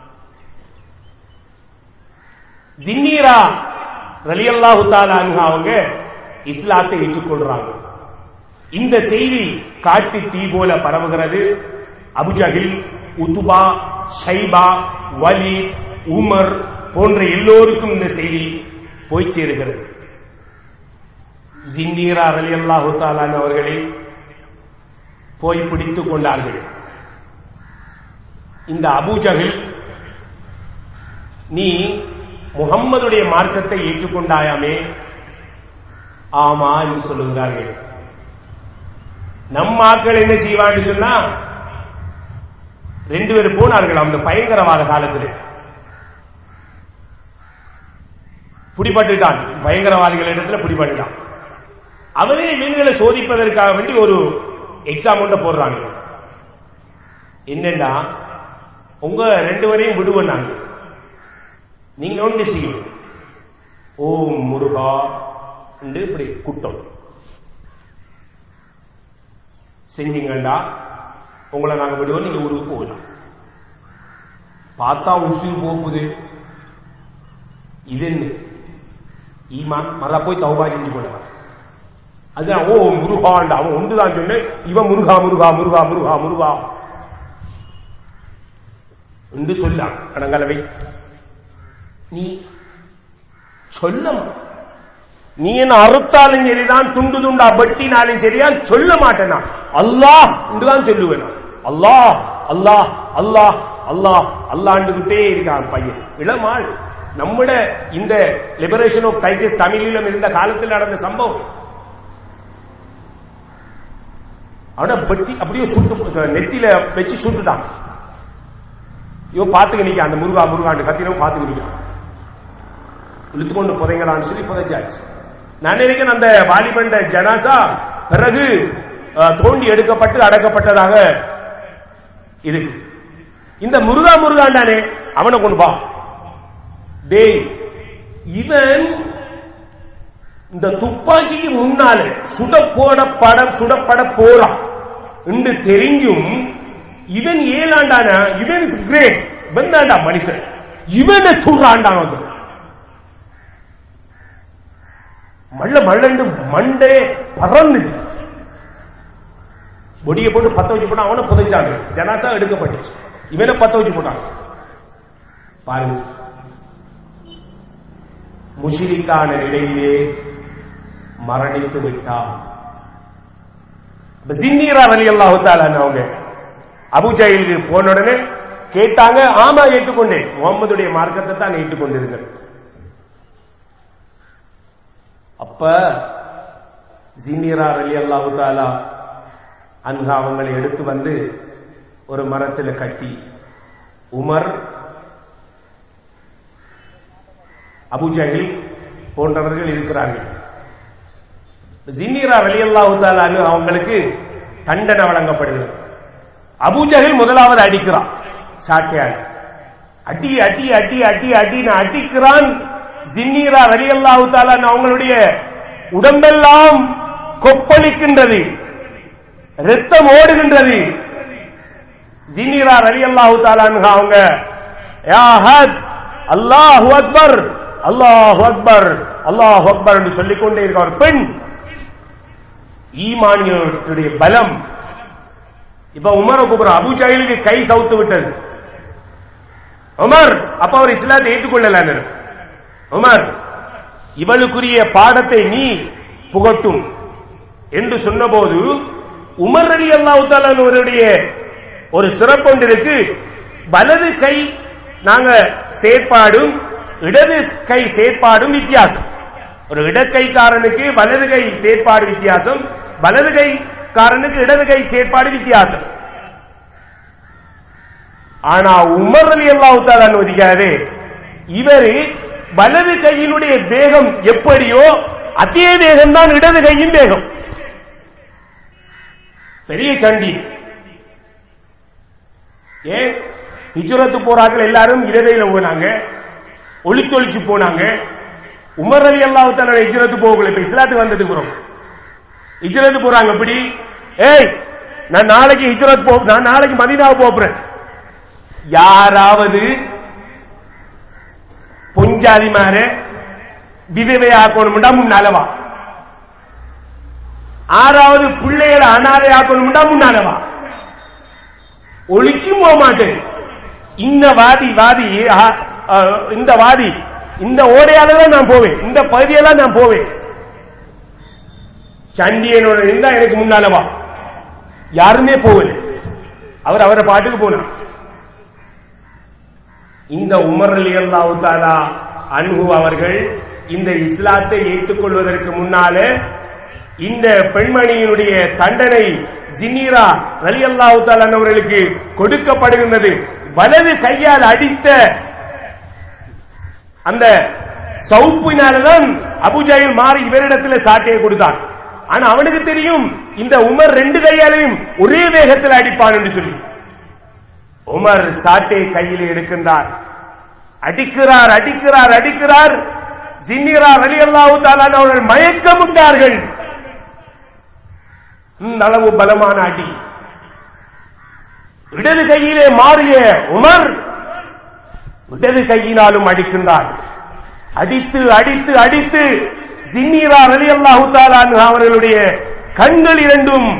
ஜின்னீரா ரலியல்லாஹு தாலா அன்ஹா அவங்க இஸ்லாத்தை ஏற்றுக்கொள்றாங்க இந்த செய்தி காட்டு தீ போல பரவுகிறது அபுஜகில் உத்துபா ஷைபா வலி உமர் போன்ற எல்லோருக்கும் இந்த செய்தி போய் சேருகிறது ஜின்னீரா அலி அல்லாஹு தாலான் அவர்களை போய் பிடித்துக் கொண்டார்கள் இந்த அபூஜகில் நீ முகம்மதுடைய மார்க்கத்தை ஏற்றுக்கொண்டாயாமே ஆமா என்று சொல்லுகிறார்கள் நம் ஆட்கள் என்ன செய்வான்னு சொன்னா ரெண்டு பேர் போனார்கள் அந்த பயங்கரவாத காலத்தில் பிடிபட்டுட்டான் பயங்கரவாதிகள் இடத்துல பிடிபட்டுட்டான் அவரே இவங்களை சோதிப்பதற்காக வேண்டி ஒரு எக்ஸாம் ஒன்றை போடுறாங்க என்னன்னா உங்க ரெண்டு வரையும் விடுவோம் நாங்க நீங்க ஒன்று செய்யும் ஓம் முருகா என்று இப்படி குட்டம் செஞ்சீங்கண்டா உங்களை நாங்க விடுவோம் நீங்க ஊருக்கு போகலாம் பார்த்தா உசுர் போகுது இது என்ன ஈமான் மறா போய் தௌபா செஞ்சு கொள்ளலாம் அதுதான் ஓ முருகாண்டா அவன் ஒன்றுதான் சொன்னேன் இவன் முருகா முருகா முருகா முருகா முருகா என்று சொல்லாம் கணங்கலவை நீ சொல்ல நீ என்ன அறுத்தாலும் சரிதான் துண்டு துண்டா பட்டினாலும் சரியா சொல்ல மாட்டேனா அல்லாஹ் என்றுதான் சொல்லுவேன் அல்லாஹ் அல்லாஹ் அல்லாஹ் அல்லாஹ் அல்லாண்டுகிட்டே இருக்கான் பையன் இளமாள் நம்முட இந்த லிபரேஷன் ஆஃப் டைகஸ் தமிழிலும் இருந்த காலத்தில் நடந்த சம்பவம் அவன பட்டி அப்படியே சுட்டு நெத்தியில வச்சு சுட்டுட்டான் இவன் பார்த்துக்க நிக்க அந்த முருகா முருகாண்டு கத்தினவன் பார்த்துக்க நிக்கான் இழுத்துக்கொண்டு புதைங்களான்னு சொல்லி புதைச்சாச்சு நான் நினைக்கிறேன் அந்த வாலிபண்ட ஜனாசா பிறகு தோண்டி எடுக்கப்பட்டு அடக்கப்பட்டதாக இருக்கு இந்த முருகா முருகாண்டானே அவனை கொண்டு பா டேய் இவன் இந்த துப்பாக்கிக்கு முன்னால சுடப்போட படம் சுடப்பட போறான் என்று தெரிஞ்சும் இவன் ஏழாண்டான இவன் கிரேட் இவன் தாண்டா மனுஷன் இவனை சுடுறாண்டான் வந்து மள்ள மள்ளண்டு மண்டே பறந்துச்சு பொடியை போட்டு பத்த வச்சு போட்டான் அவனை புதைச்சாங்க ஜனாசா எடுக்கப்பட்டுச்சு இவனை பத்த வச்சு போட்டாங்க பாருங்க முஷிரிக்கான நிலையிலே மரணித்து விட்டான் ஜின்னீரா அலி அல்லாஹு அவங்க அபுஜாயிலுக்கு போன உடனே கேட்டாங்க ஆமா ஏற்றுக்கொண்டேன் முகமதுடைய மார்க்கத்தை தான் ஏற்றுக்கொண்டிருங்கள் அப்ப ஜின்னீரா அலி அல்லாஹு தாலா அன்ஹா அவங்களை எடுத்து வந்து ஒரு மரத்தில் கட்டி உமர் அபுஜஹில் போன்றவர்கள் இருக்கிறார்கள் ஜின்னீரா வெளியல்லாஹு தாலான்னு அவங்களுக்கு தண்டனை வழங்கப்படுகிறது அபுஜஹில் முதலாவது அடிக்கிறான் சாட்டையால் அடி அடி அடி அடி அடின்னு அடிக்கிறான் ஜின்னீரா வெளியல்லாஹு தாலான்னு அவங்களுடைய உடம்பெல்லாம் கொப்பளிக்கின்றது ரத்தம் ஓடுகின்றது ஜின்னீரா ரலியல்லாஹு தாலான்னு அவங்க யா ஹத் அல்லாஹு அக்பர் அல்லாஹு அக்பர் அல்லாஹு அக்பர் என்று சொல்லிக் கொண்டே இருக்க ஒரு பெண் ஈமானியத்துடைய பலம் இப்ப உமரை கூப்பிடுற அபு ஜஹலுக்கு கை சவுத்து விட்டது உமர் அப்ப அவர் இஸ்லாத்தை ஏற்றுக்கொள்ளல உமர் இவளுக்குரிய பாடத்தை நீ புகட்டும் என்று சொன்னபோது உமர் அலி அல்லாஹாலுடைய ஒரு சிறப்பொன்று இருக்கு வலது கை நாங்க செயற்பாடும் இடது கை செயற்பாடும் வித்தியாசம் ஒரு இடக்கைக்காரனுக்கு வலது கை செயற்பாடு வித்தியாசம் வலது கைக்காரனுக்கு இடது கை செயற்பாடு வித்தியாசம் ஆனா உமர் அலி அல்லாஹால அனுமதிக்காது இவரு வலது கையினுடைய வேகம் எப்படியோ அதே வேகம் தான் இடது கையின் வேகம் பெரிய சண்டி ஏன் ஹிஜ்ரத்து போறார்கள் எல்லாரும் இரவையில போனாங்க ஒளிச்சொலிச்சு போனாங்க உமர் அலி அல்லாஹால ஹிஜ்ரத்து போகல இப்ப இஸ்லாத்துக்கு வந்ததுக்கு அப்புறம் ஹிஜ்ரத்து போறாங்க எப்படி ஏய் நான் நாளைக்கு ஹிஜ்ரத் போ நான் நாளைக்கு மதினாவை போறேன் யாராவது பொஞ்சாதிமார விதவை ஆக்கணும்டா முன்னாலவா ஆறாவது பிள்ளைகளை அனாதை ஆக்கணும்டா முன்னாலவா ஒழிச்சும் போக மாட்டேன் இந்த வாதி வாதி ஆ, ஆ, இந்த வாதி இந்த ஓடையால தான் நான் போவேன் இந்த பகுதியெல்லாம் நான் போவேன் சண்டியனோட இருந்தா எனக்கு முன்னாலவா யாருமே போகல அவர் அவரை பாட்டுக்கு போனார் இந்த உமர் அலி அல்லாஹு தாலா அன்பு அவர்கள் இந்த இஸ்லாத்தை ஏற்றுக்கொள்வதற்கு முன்னாலே இந்த பெண்மணியினுடைய தண்டனை ஜின்னீரா அலி அல்லாஹு தாலான் அவர்களுக்கு கொடுக்கப்படுகின்றது வலது கையால் அடித்த அந்த சவுப்பினால்தான் அபுஜாயில் மாறி இவரிடத்தில் சாட்டையை கொடுத்தான் ஆனா அவனுக்கு தெரியும் இந்த உமர் ரெண்டு கையாலையும் ஒரே வேகத்தில் அடிப்பான் என்று சொல்லி உமர் சாட்டை கையில் எடுக்கின்றார் அடிக்கிறார் அடிக்கிறார் அடிக்கிறார் ஜின்னிரார் அலி அல்லாஹு தாலான் அவர்கள் மயக்கமுட்டார்கள் இந்த அளவு பலமான அடி இடது கையிலே மாறிய உமர் இடது கையினாலும் அடிக்கின்றார் அடித்து அடித்து அடித்து ஜின்னீரா அலி அல்லாஹு தாலான் அவர்களுடைய கண்கள் இரண்டும்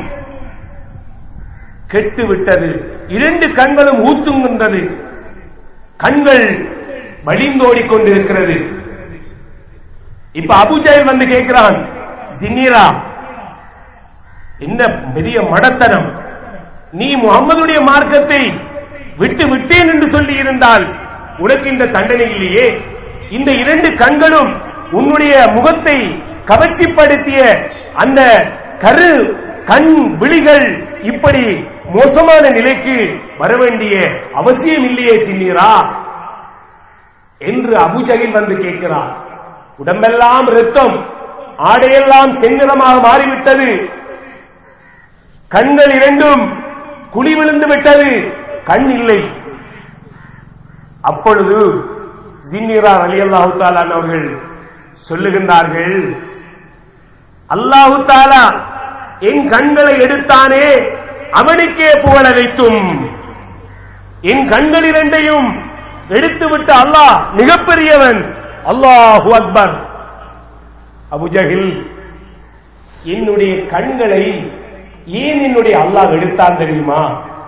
கெட்டு விட்டது இரண்டு கண்களும் ஊத்துகின்றது கண்கள் வழிந்தோடிக் கொண்டிருக்கிறது இப்ப அபுஜாயில் வந்து கேட்கிறான் ஜின்னீரா என்ன பெரிய மடத்தனம் நீ முகம்மதுடைய மார்க்கத்தை விட்டு விட்டேன் என்று சொல்லி இருந்தால் உனக்கு இந்த தண்டனை இல்லையே இந்த இரண்டு கண்களும் உன்னுடைய முகத்தை கவர்ச்சிப்படுத்திய அந்த கரு கண் விழிகள் இப்படி மோசமான நிலைக்கு வர வேண்டிய அவசியம் இல்லையே சின்னீரா என்று அபுஜகில் வந்து கேட்கிறார் உடம்பெல்லாம் ரத்தம் ஆடையெல்லாம் செந்நிறமாக மாறிவிட்டது கண்கள் இரண்டும் குழி விழுந்து விட்டது கண் இல்லை அப்பொழுது ஜின்னிரா அலி அல்லாஹு தாலான் அவர்கள் சொல்லுகின்றார்கள் அல்லாஹு தாலா என் கண்களை எடுத்தானே அவனுக்கே புகழ வைத்தும் என் கண்கள் இரண்டையும் எடுத்துவிட்ட அல்லாஹ் மிகப்பெரியவன் அல்லாஹு அக்பர் அபுஜஹில் என்னுடைய கண்களை ஏன் என்னுடைய அல்லாஹ் எடுத்தான் தெரியுமா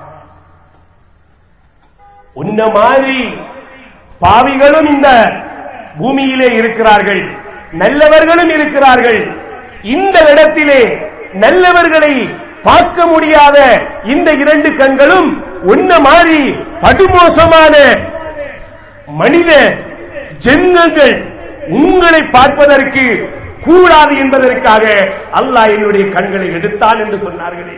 உன்ன மாதிரி பாவிகளும் இந்த பூமியிலே இருக்கிறார்கள் நல்லவர்களும் இருக்கிறார்கள் இந்த இடத்திலே நல்லவர்களை பார்க்க முடியாத இந்த இரண்டு கண்களும் உன்ன மாதிரி படுமோசமான மனித ஜென்மங்கள் உங்களை பார்ப்பதற்கு கூடாது என்பதற்காக அல்லாஹ் என்னுடைய கண்களை எடுத்தான் என்று சொன்னார்களே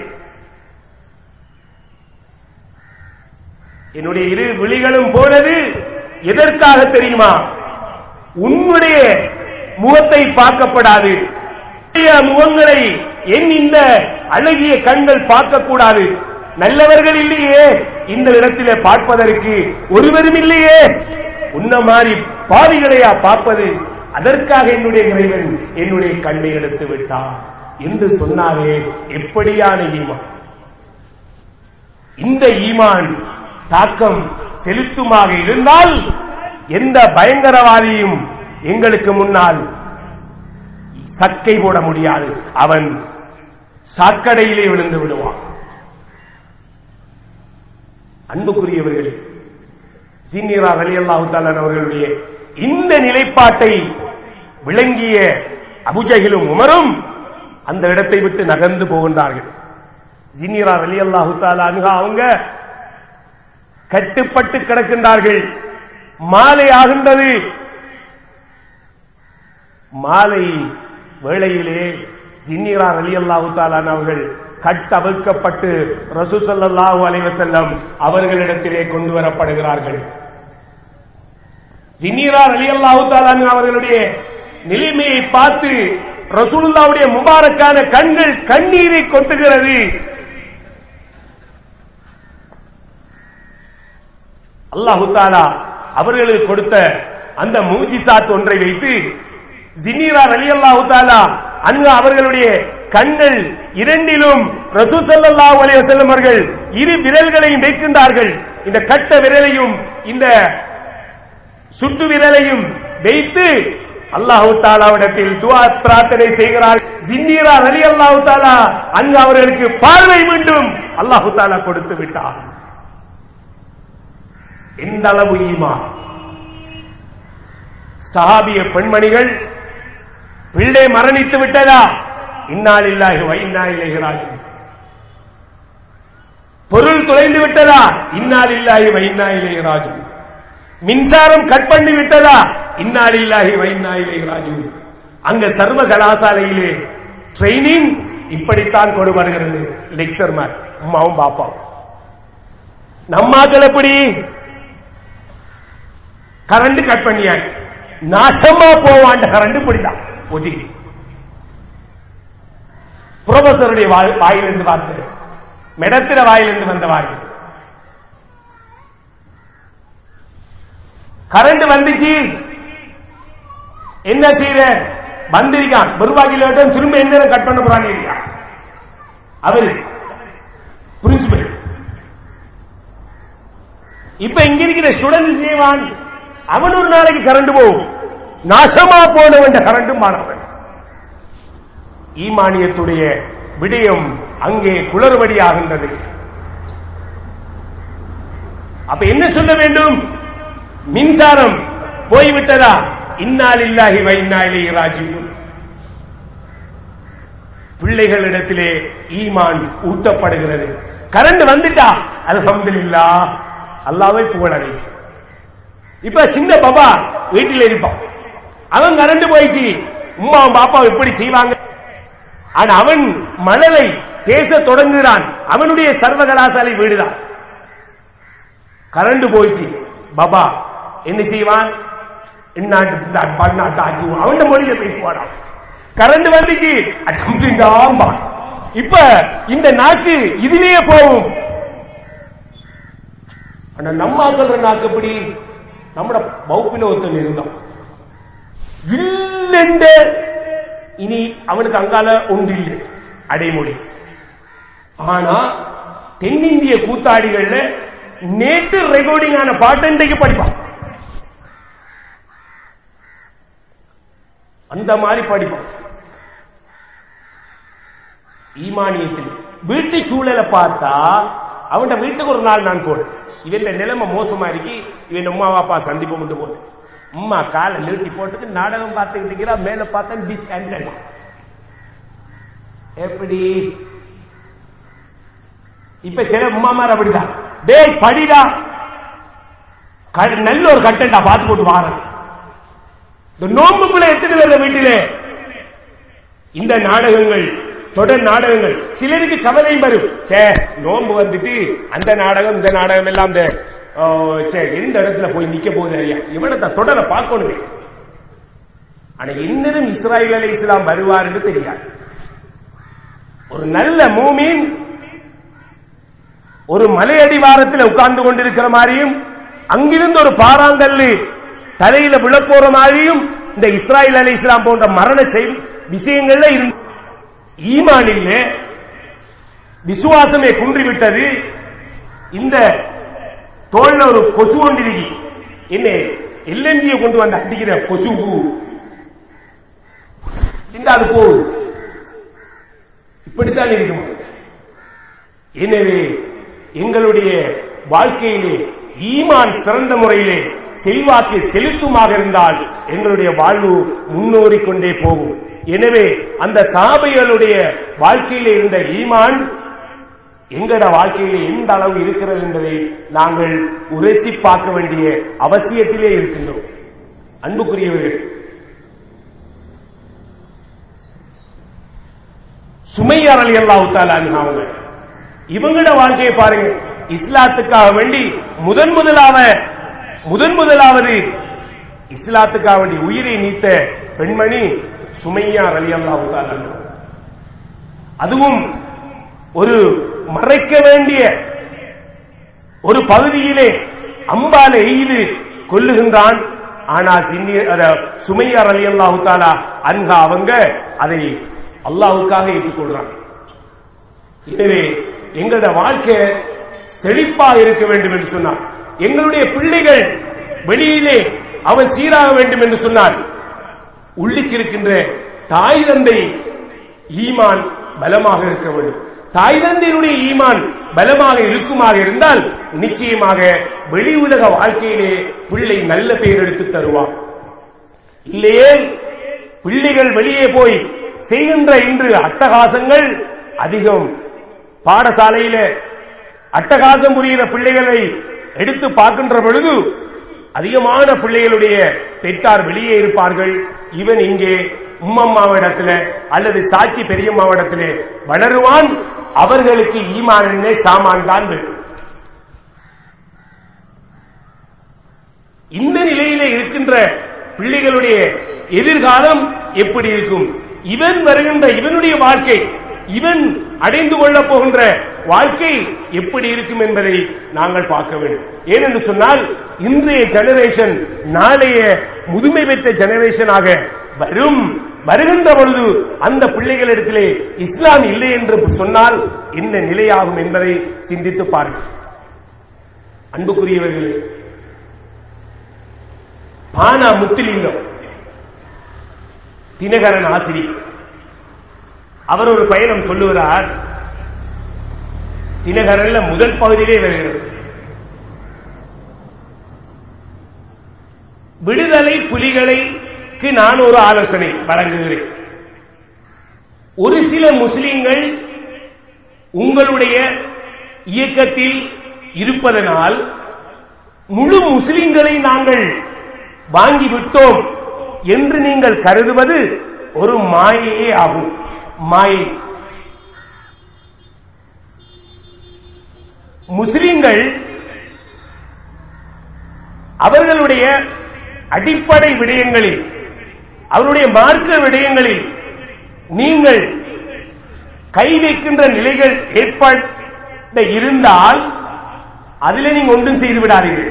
என்னுடைய இரு விழிகளும் போனது எதற்காக தெரியுமா உன்னுடைய முகத்தை பார்க்கப்படாது உன்னுடைய முகங்களை என் இந்த அழகிய கண்கள் பார்க்கக்கூடாது நல்லவர்கள் இல்லையே இந்த இடத்திலே பார்ப்பதற்கு ஒருவரும் இல்லையே உன்ன மாதிரி பாவிகளையா பார்ப்பது அதற்காக என்னுடைய இறைவன் என்னுடைய கண்ணை எடுத்து விட்டான் என்று சொன்னாரே எப்படியான ஈமான் இந்த ஈமான் தாக்கம் செலுத்துமாக இருந்தால் எந்த பயங்கரவாதியும் எங்களுக்கு முன்னால் சக்கை போட முடியாது அவன் சாக்கடையிலே விழுந்து விடுவான் அன்புக்குரியவர்களே சீனியரா அலி அல்லாஹு அவர்களுடைய இந்த நிலைப்பாட்டை விளங்கிய அபுஜகிலும் உமரும் அந்த இடத்தை விட்டு நகர்ந்து போகின்றார்கள் ஜினியரா அலி அல்லாஹு அவங்க கட்டுப்பட்டு கிடக்கின்றார்கள் மாலை ஆகின்றது மாலை வேளையிலே ஜின்னிரா அலி அல்லாஹு அவர்கள் கட்டவிழ்க்கப்பட்டு ரசூசல்லாஹு அலைவசல்லம் அவர்களிடத்திலே கொண்டு வரப்படுகிறார்கள் ஜின்னிரா அலி அல்லாஹு அவர்களுடைய நிலைமையை பார்த்து ரசூலுல்லாவுடைய முபாரக்கான கண்கள் கண்ணீரை கொட்டுகிறது அல்லாஹு தாலா அவர்களுக்கு கொடுத்த அந்த மூஜிசாத் ஒன்றை வைத்து ஜினீரா அலி அல்லாஹு தாலா அங்கு அவர்களுடைய கண்கள் இரண்டிலும் ரசூசல்லாஹு அலைஹி வஸல்லம் அவர்கள் இரு விரல்களையும் வைக்கின்றார்கள் இந்த கட்ட விரலையும் இந்த சுட்டு விரலையும் வைத்து அல்லாஹு தாலாவிடத்தில் துவா பிரார்த்தனை செய்கிறார் ஜின்னீரா அலி அல்லாஹு தாலா அங்கு அவர்களுக்கு பார்வை மீண்டும் அல்லாஹு தாலா கொடுத்து விட்டார் இந்த அளவு ஈமா சஹாபிய பெண்மணிகள் பிள்ளை மரணித்து விட்டதா இன்னால் இல்லாஹி வைனா இலைகிறார்கள் பொருள் தொலைந்து விட்டதா இன்னால் இல்லாஹி வைனா இலைகிறார்கள் மின்சாரம் கட் பண்ணி விட்டதா இன்னால் இல்லாஹி வைனா இலைகிறார்கள் அங்க சர்வ கலாசாலையிலே ட்ரைனிங் இப்படித்தான் கொண்டு வருகிறது லெக்சர் மேன் அம்மாவும் பாப்பாவும் நம்மாக்கள் எப்படி கரண்ட் கட் பண்ணியாச்சு நாசமா போவாண்ட கரண்ட் இப்படிதான் ஒதுக்கி புரொஃபசருடைய வாயிலிருந்து வார்த்தை மெடத்திர வாயிலிருந்து வந்த வார்த்தை கரண்ட் வந்துச்சு என்ன செய்த வந்திருக்கான் நிர்வாகிகள் திரும்ப என்ன கட் பண்ண போறாங்க இல்லையா அவரு பிரின்சிபல் இப்ப இங்க இருக்கிற ஸ்டூடெண்ட் செய்வான் அவன் ஒரு நாளைக்கு கரண்ட் போகும் நாசமா போனவன் கரண்டும் மாணவன் ஈமானியத்துடைய விடயம் அங்கே குளறுபடி ஆகின்றது அப்ப என்ன சொல்ல வேண்டும் மின்சாரம் போய்விட்டதா இன்னால் இல்லாஹி வைநாயிலே ராஜி பிள்ளைகளிடத்திலே ஈமான் ஊட்டப்படுகிறது கரண்ட் வந்துட்டா அல்ஹம்துலில்லா அல்லாவை புகழறை இப்ப சின்ன பாபா வீட்டில் இருப்பான் அவன் கரண்ட் போயிடுச்சு உமா பாப்பா எப்படி செய்வாங்க ஆனா அவன் மணலை பேச தொடங்குகிறான் அவனுடைய சர்வகலாசாலை வீடுதான் கரண்ட் போயிடுச்சு பாபா என்ன செய்வான் இந்நாட்டு பன்னாட்டு ஆட்சி அவன் மொழியில பேசுவாராம் கரண்ட் வந்துச்சு அடம்பா இப்ப இந்த நாக்கு இதுலயே போகும் ஆனா நம்ம சொல்ற நாக்கு எப்படி நம்மட வகுப்பில் ஒருத்தன் இருந்தான் இல்லெண்ட இனி அவனுக்கு அங்கால ஒன்று இல்லை அடைமொழி ஆனா தென்னிந்திய கூத்தாடிகள்ல நேற்று ரெக்கார்டிங் ஆன பாட்டு இன்றைக்கு படிப்பான் அந்த மாதிரி படிப்பான் ஈமானியத்தில் வீட்டு சூழலை பார்த்தா அவன் வீட்டுக்கு ஒரு நாள் நான் போனேன் இவன் நிலைமை மோசமா இருக்கு இவன் அம்மா அப்பா சந்திப்பு மட்டும் போனேன் அம்மா காலை நீட்டி போட்டுக்கு நாடகம் பார்த்துக்கிட்டு இருக்கிறா மேல பார்த்தா டிஸ் ஹேண்டில் எப்படி இப்ப சில உமாமார் அப்படிதான் டேய் படிடா நல்ல ஒரு கட்டண்டா பார்த்து போட்டு வாரன் இந்த நோம்புக்குள்ள எத்தனை பேர் வீட்டிலே இந்த நாடகங்கள் தொடர் நாடகங்கள் சிலருக்கு கவலையும் வரும் சே நோம்பு வந்துட்டு அந்த நாடகம் இந்த நாடகம் எல்லாம் இந்த சரி எந்த இடத்துல போய் நிக்க போகுது ஐயா இவனை தொடரை பார்க்கணுமே ஆனா இன்னும் இஸ்ராயல் அலி இஸ்லாம் வருவார் என்று தெரியாது ஒரு நல்ல மூமின் ஒரு மலை அடிவாரத்தில் உட்கார்ந்து கொண்டிருக்கிற மாதிரியும் அங்கிருந்து ஒரு பாறாங்கல்லு தலையில விழப்போற மாதிரியும் இந்த இஸ்ராயல் அலி இஸ்லாம் போன்ற மரண செய்தி விஷயங்கள்ல இருந்து ஈமானில் விசுவாசமே குன்றிவிட்டது இந்த தோல்ல ஒரு கொசு கொண்டிருக்கி என்ன எல்எம்பியை கொண்டு வந்து அடிக்கிற கொசுகு இந்த அது போகுது இப்படித்தான் இருக்கும் எனவே எங்களுடைய வாழ்க்கையிலே ஈமான் சிறந்த முறையிலே செல்வாக்கு செலுத்துமாக இருந்தால் எங்களுடைய வாழ்வு முன்னோறிக் கொண்டே போகும் எனவே அந்த சாபைகளுடைய வாழ்க்கையிலே இருந்த ஈமான் எங்கட வாழ்க்கையிலே எந்த அளவு இருக்கிறது என்பதை நாங்கள் உரைசி பார்க்க வேண்டிய அவசியத்திலே இருக்கின்றோம் அன்புக்குரியவர்கள் சுமையார் அலி அல்லாஹு அவங்க இவங்களோட வாழ்க்கையை பாருங்க இஸ்லாத்துக்காக வேண்டி முதன் முதலாவ முதன் முதலாவது இஸ்லாத்துக்காக வேண்டி உயிரை நீத்த பெண்மணி சுமையா அலி அல்லாஹு அதுவும் ஒரு மறைக்க வேண்டிய ஒரு பகுதியிலே அம்பால எய்து கொல்லுகின்றான் ஆனா சின்னி சுமையார் அலி அல்லாஹு தாலா அன்ஹா அவங்க அதை அல்லாஹுக்காக ஏற்றுக்கொள்றாங்க எனவே எங்களோட வாழ்க்கை செழிப்பா இருக்க வேண்டும் என்று சொன்னார் எங்களுடைய பிள்ளைகள் வெளியிலே அவன் சீராக வேண்டும் என்று சொன்னார் உள்ளுக்கு இருக்கின்ற தாய் தந்தை ஈமான் பலமாக இருக்க வேண்டும் தாய் தந்தையினுடைய ஈமான் பலமாக இருக்குமாக இருந்தால் நிச்சயமாக வெளி உலக வாழ்க்கையிலே பிள்ளை நல்ல பெயர் எடுத்து தருவான் இல்லையே பிள்ளைகள் வெளியே போய் செய்கின்ற இன்று அட்டகாசங்கள் அதிகம் பாடசாலையில அட்டகாசம் புரிகிற பிள்ளைகளை எடுத்து பார்க்கின்ற பொழுது அதிகமான பிள்ளைகளுடைய பெற்றார் வெளியே இருப்பார்கள் இவன் இங்கே உம்மம்மாவிடத்தில் அல்லது சாட்சி பெரியம்மாவிடத்தில் வளருவான் அவர்களுக்கு ஈமான் என்ன சாமான் தான் வேண்டும் இந்த நிலையிலே இருக்கின்ற பிள்ளைகளுடைய எதிர்காலம் எப்படி இருக்கும் இவன் வருகின்ற இவனுடைய வாழ்க்கை இவன் அடைந்து கொள்ளப் போகின்ற வாழ்க்கை எப்படி இருக்கும் என்பதை நாங்கள் பார்க்க வேண்டும் ஏனென்று சொன்னால் இன்றைய ஜெனரேஷன் நாளைய முதுமை பெற்ற ஜெனரேஷனாக வரும் வருகின்ற பொழுது அந்த பிள்ளைகளிடத்திலே இஸ்லாம் இல்லை என்று சொன்னால் என்ன நிலையாகும் என்பதை சிந்தித்து பாருங்கள் அன்புக்குரியவர்களே பானா முத்துலிங்கம் தினகரன் ஆசிரியர் அவர் ஒரு பயணம் சொல்லுகிறார் தினகரன்ல முதல் பகுதியிலே வருகிறது விடுதலை புலிகளுக்கு நான் ஒரு ஆலோசனை வழங்குகிறேன் ஒரு சில முஸ்லிம்கள் உங்களுடைய இயக்கத்தில் இருப்பதனால் முழு முஸ்லிம்களை நாங்கள் வாங்கிவிட்டோம் என்று நீங்கள் கருதுவது ஒரு மாயையே ஆகும் மாயை முஸ்லிம்கள் அவர்களுடைய அடிப்படை விடயங்களில் அவருடைய மார்க்க விடயங்களில் நீங்கள் கை வைக்கின்ற நிலைகள் ஏற்பட இருந்தால் அதில் நீங்க ஒன்றும் செய்து விடாதீர்கள்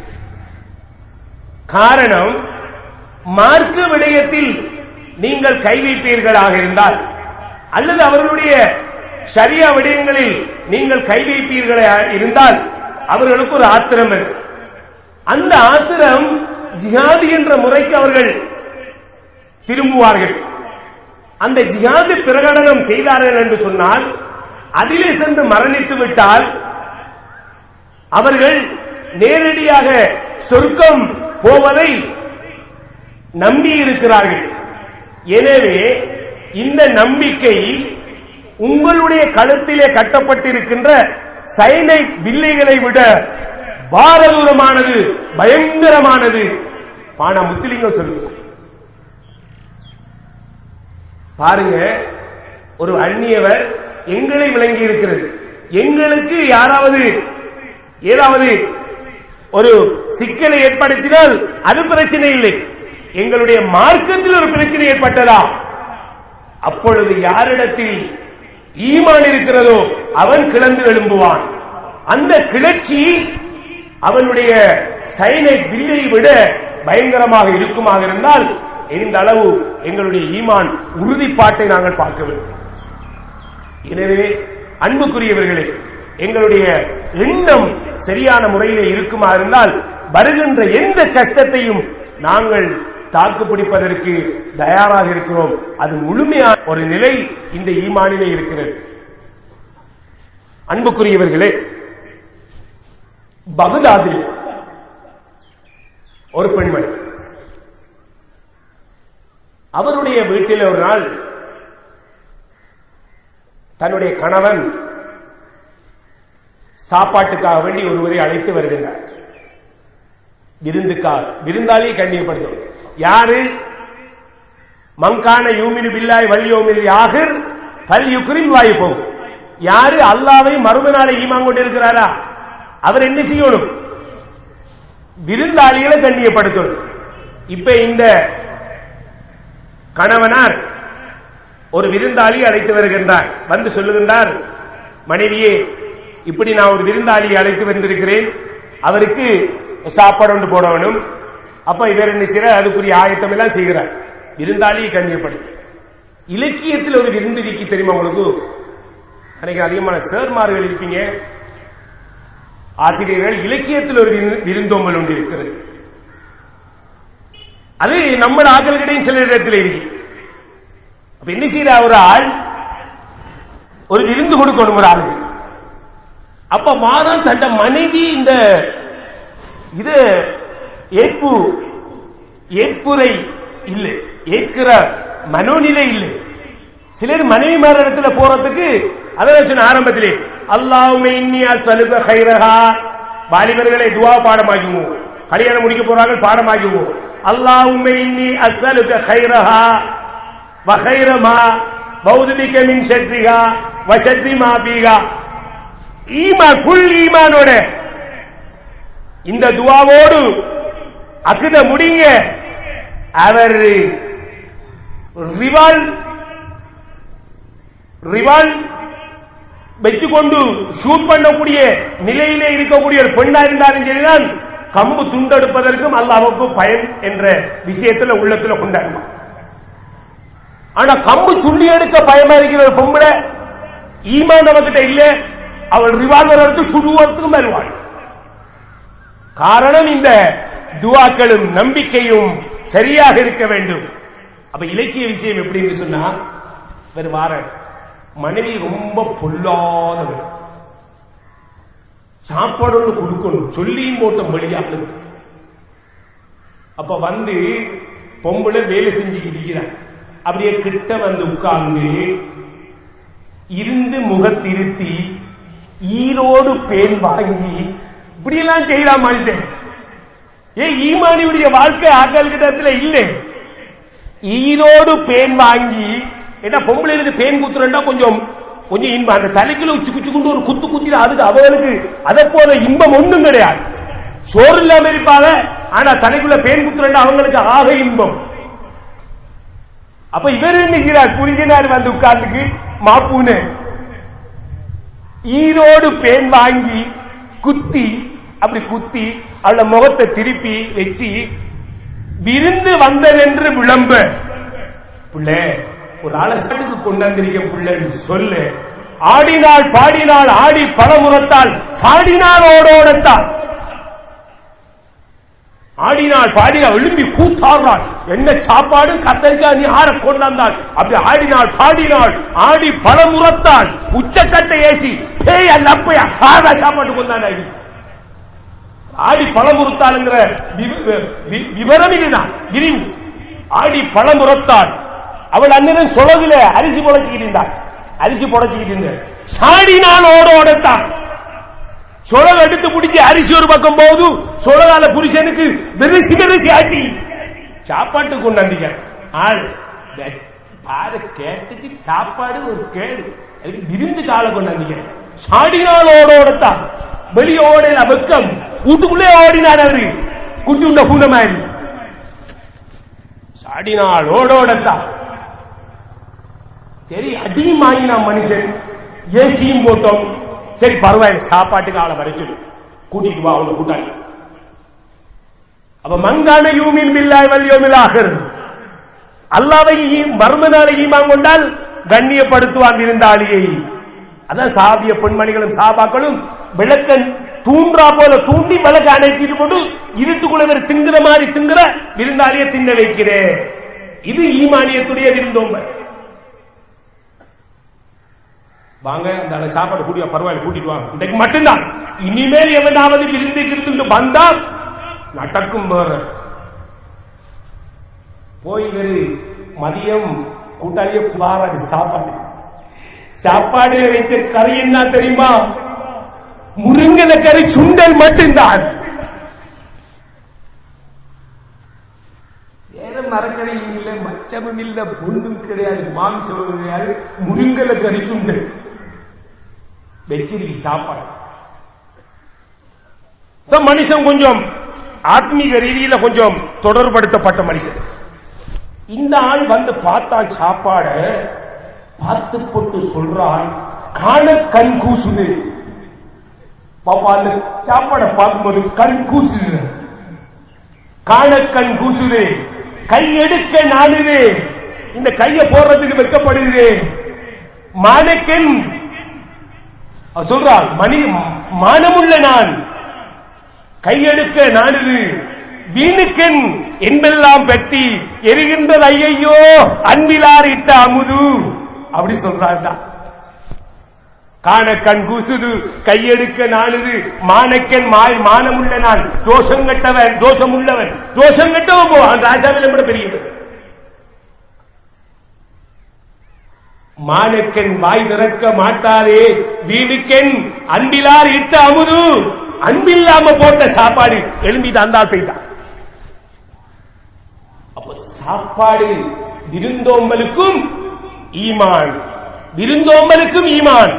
காரணம் மார்க்க விடயத்தில் நீங்கள் கை வைப்பீர்களாக இருந்தால் அல்லது அவர்களுடைய சரியா விடயங்களில் நீங்கள் கை வைப்பீர்களாக இருந்தால் அவர்களுக்கு ஒரு ஆத்திரம் இருக்கு அந்த ஆத்திரம் ஜிஹாது என்ற முறைக்கு அவர்கள் திரும்புவார்கள் அந்த ஜிஹாது பிரகடனம் செய்தார்கள் என்று சொன்னால் அதிலே சென்று மரணித்து விட்டால் அவர்கள் நேரடியாக சொர்க்கம் போவதை நம்பி இருக்கிறார்கள் எனவே இந்த நம்பிக்கை உங்களுடைய கழுத்திலே கட்டப்பட்டிருக்கின்ற சைனை வில்லைகளை விட பாரதூரமானது பயங்கரமானது பானா முத்துலிங்கம் சொல்லுங்க பாருங்க ஒரு அந்நியவர் எங்களை விளங்கி இருக்கிறது எங்களுக்கு யாராவது ஏதாவது ஒரு சிக்கலை ஏற்படுத்தினால் அது பிரச்சனை இல்லை எங்களுடைய மார்க்கத்தில் ஒரு பிரச்சனை ஏற்பட்டதா அப்பொழுது யாரிடத்தில் ஈமான் இருக்கிறதோ அவன் கிளந்து எழும்புவான் அந்த கிளர்ச்சி அவனுடைய சைனை வில்லை விட பயங்கரமாக இருக்குமாக இருந்தால் இந்த அளவு எங்களுடைய ஈமான் உறுதிப்பாட்டை நாங்கள் பார்க்க வேண்டும் எனவே அன்புக்குரியவர்களே எங்களுடைய எண்ணம் சரியான முறையிலே இருக்குமா இருந்தால் வருகின்ற எந்த கஷ்டத்தையும் நாங்கள் தாக்கு பிடிப்பதற்கு தயாராக இருக்கிறோம் அது முழுமையான ஒரு நிலை இந்த ஈமானிலே இருக்கிறது அன்புக்குரியவர்களே பகுதாதில் ஒரு பெண்மணி அவருடைய வீட்டில் ஒரு நாள் தன்னுடைய கணவன் சாப்பாட்டுக்காக வேண்டி ஒருவரை அழைத்து வருகின்றார் விருந்துக்காக விருந்தாளியை கண்ணியப்படுத்தும் யாரு மங்கான யூமினு பில்லாய் வல்யோமில் யாகர் பல் யுக்ரின் வாய்ப்போம் யாரு அல்லாவை மறுமனால ஈமான் கொண்டிருக்கிறாரா அவர் என்ன செய்யணும் விருந்தாளிகளை கண்ணியப்படுத்தணும் இப்ப இந்த கணவனார் ஒரு விருந்தாளி அழைத்து வருகின்றார் வந்து சொல்லுகின்றார் மனைவியே இப்படி நான் ஒரு விருந்தாளியை அழைத்து வந்திருக்கிறேன் அவருக்கு சாப்பாடு ஒன்று போட வேணும் அப்ப இவர் என்ன செய்யற அதுக்குரிய ஆயத்தம் எல்லாம் செய்கிறார் விருந்தாளியை கண்ணியப்படும் இலக்கியத்தில் ஒரு விருந்திக்கு தெரியுமா உங்களுக்கு அன்னைக்கு அதிகமான சேர்மார்கள் இருப்பீங்க ஆசிரியர்கள் இலக்கியத்தில் ஒரு விரு- விருந்தோம்பல் ஒன்று இருக்கிறது அது நம்ம ஆக்களிடையும் சில இடத்துல இருக்கு அப்ப என்ன செய்யற ஒரு ஆள் ஒரு விருந்து கொடுக்கணும் ஒரு ஆளுக்கு அப்ப மாதம் தந்த மனைவி இந்த இது ஏற்பு ஏற்புரை இல்லை ஏற்கிற மனோநிலை இல்லை சிலர் மனைவி மாற இடத்துல போறதுக்கு அதான் சொன்ன ஆரம்பத்திலே அல்லாவுமே இன்னியா சலுக ஹைரஹா வாலிபர்களை துவா பாடமாக்குவோம் கல்யாணம் முடிக்க போறாங்க பாடமாக்குவோம் அல்லாவுமே இன்னி அசலுக ஹைரஹா வஹைரமா பௌதுபிக்க மின் ஷட்ரிகா வஷத்ரி மா பீகா ஈமான் ஃபுல் ஈமானோட இந்த துவாவோடு அகுத முடிங்க அவர் ரிவால் ரிவால் வச்சுக்கொண்டு ஷூட் பண்ணக்கூடிய நிலையிலே இருக்கக்கூடிய ஒரு பெண்ணா இருந்தாலும் சரிதான் கம்பு துண்டெடுப்பதற்கும் அல்லாஹ்வுக்கு பயன் என்ற விஷயத்துல உள்ளத்துல கொண்டாடுமா ஆனா கம்பு சுண்டி எடுக்க பயமா இருக்கிற ஒரு பொம்பளை ஈமான் நம்மகிட்ட இல்ல அவள் ரிவால்வர் எடுத்து சுடுவதற்கும் வருவாள் காரணம் இந்த துவாக்களும் நம்பிக்கையும் சரியாக இருக்க வேண்டும் அப்ப இலக்கிய விஷயம் எப்படின்னு சொன்னா வேறு வார மனைவி ரொம்ப பொல்லாதவர் சாப்பாடு ஒண்ணு கொடுக்கணும் சொல்லியும் போட்டோம் வெளியாக அப்ப வந்து பொம்பளை வேலை செஞ்சுக்கிட்டு இருக்கிறார் அப்படியே கிட்ட வந்து உட்கார்ந்து இருந்து முகத்திருத்தி ஈரோடு பேன் வாங்கி இப்படியெல்லாம் செய்யலாம் மனுஷன் ஏ ஈமானியுடைய வாழ்க்கை ஆக்கள் கிட்டத்துல இல்லை ஈரோடு பேன் வாங்கி ஏன்னா பொம்பளைகளுக்கு பேன் குத்துறா கொஞ்சம் கொஞ்சம் இன்பம் அந்த தலைக்குள்ள உச்சி குச்சி கொண்டு ஒரு குத்து குத்தி அதுக்கு அவர்களுக்கு அதை போல இன்பம் ஒண்ணும் கிடையாது சோறு இல்லாம இருப்பாங்க ஆனா தலைக்குள்ள பேன் குத்துறா அவங்களுக்கு ஆக இன்பம் அப்ப இவர் நிற்கிறார் புரிஜினார் வந்து உட்கார்ந்துக்கு மாப்பூன்னு ஈரோடு பேன் வாங்கி குத்தி அப்படி குத்தி அவள முகத்தை திருப்பி வச்சு விருந்து வந்ததென்று விளம்ப பிள்ளை ஒரு அலசலுக்கு கொண்டாந்திருக்க பிள்ளைன்னு சொல்லு ஆடினாள் பாடினாள் ஆடி பலமுறத்தால் சாடினாள் ஓடோடத்தான் ஆடினாள் பாடினாள் எழும்பி கூத்தாடுறாள் என்ன சாப்பாடு கத்தரிக்கா நீ ஆற கொண்டாந்தாள் அப்படி ஆடினாள் பாடினாள் ஆடி பலமுறத்தாள் உச்சக்கட்டை ஏசி பேய் அல்ல அப்பையா ஆறா சாப்பாட்டு கொண்டாண்டாடி ஆடி பழமுறுத்தாளுங்கிற வி- வி- விவரம் இதுதான் விரிவு ஆடி பழமுறத்தாள் அவள் அண்ணன் சொலகுல அரிசி புடைச்சிக்கிட்டு இருந்தாள் அரிசி புடைச்சிக்கிட்டு இருந்த சாடினால் ஓட ஓடத்தான் சொலகு எடுத்து பிடிச்சி அரிசி ஒரு பக்கம் போகுது சொலகால புருஷனுக்கு வெரிசி வெரிசி ஆட்டி சாப்பாட்டு கொண்டாந்தீங்க ஆள் டேய், பாரு கேட்டுக்கு சாப்பாடு ஒரு கேடு அதுக்கு விருந்து கால கொண்டாந்தீங்க சாடினால் ஓட ஓடத்தான் வெளியே ஓடையில வெக்கம் வீட்டுக்குள்ளே ஓடினார் அவரு குட்டி உண்ட பூந்த மாதிரி சாடினால் ஓட ஓடத்தான் சரி அடியும் வாங்கினான் மனுஷன் ஏசியும் போட்டோம் சரி பரவாயில்ல சாப்பாட்டுக்கு ஆளை வரைச்சிடு கூட்டிட்டு வா அவனை கூட்டாளி அப்ப மங்கான யூமின் பில்லாய் வல்யோமில் ஆகிறது அல்லாவை மர்மனால ஈமான் கொண்டால் கண்ணியப்படுத்துவான் விருந்தாளியை அதான் சாபிய பெண்மணிகளும் சாபாக்களும் விளக்க தூண்டா போல தூண்டி விளக்கு அணைச்சிட்டு போட்டு இருட்டுக்குள்ள வேற திங்குற மாதிரி திங்குற விருந்தாளிய தின்ன வைக்கிறேன் இது ஈமானியத்துடைய விருந்தோம்பல் வாங்க அந்த சாப்பாடு கூடிய பரவாயில்ல கூட்டிட்டு வாங்க இன்றைக்கு மட்டும்தான் இனிமேல் எவனாவது விருந்து இருந்து வந்தா நடக்கும் வேற போய் வெறு மதியம் கூட்டாளிய பாராது சாப்பாடு சாப்பாடு வச்ச கறி என்ன தெரியுமா முருங்கன கறி சுண்டல் மட்டும்தான் வேற மரக்கறியும் இல்லை மச்சமும் இல்லை ஒன்றும் கிடையாது மாமிசமும் கிடையாது முருங்கல கறி சுண்டல் வச்சிருக்கு சாப்பாடு So, மனுஷன் கொஞ்சம் ஆத்மீக ரீதியில கொஞ்சம் தொடர்படுத்தப்பட்ட மனுஷன் இந்த ஆள் வந்து பார்த்தான் சாப்பாட பார்த்து போட்டு சொல்றான் காண கண் கூசுது பாப்பா அந்த சாப்பாடை பார்க்கும்போது கண் கூசுது காண கண் கூசுது கை எடுக்க நாடுது இந்த கையை போடுறதுக்கு வெட்கப்படுது மானக்கன் அவ சொல்றாள் மணி மானமுள்ள நான் கையெடுக்க நாடுது வீணுக்கென் என்பெல்லாம் பெட்டி எரிகின்றது ஐயையோ அன்பிலார் இட்ட அமுது அப்படி சொல்றாங்க காண கண் கூசுது கையெடுக்க நாளுது மானக்கன் மாய் மானமுள்ள நான் தோஷம் கட்டவன் தோஷம் உள்ளவன் தோஷம் கட்டவன் போ அந்த ராஜாவில் கூட பெரியவன் மானக்கன் வாய் திறக்க மாட்டாரே வீணுக்கென் அன்பிலார் இட்ட அமுது அன்பில்லாம போட்ட சாப்பாடு எழும்பி தந்தால் போயிட்டான் அப்ப சாப்பாடு விருந்தோம்பலுக்கும் ஈமான் விருந்தோம்பலுக்கும் ஈமான்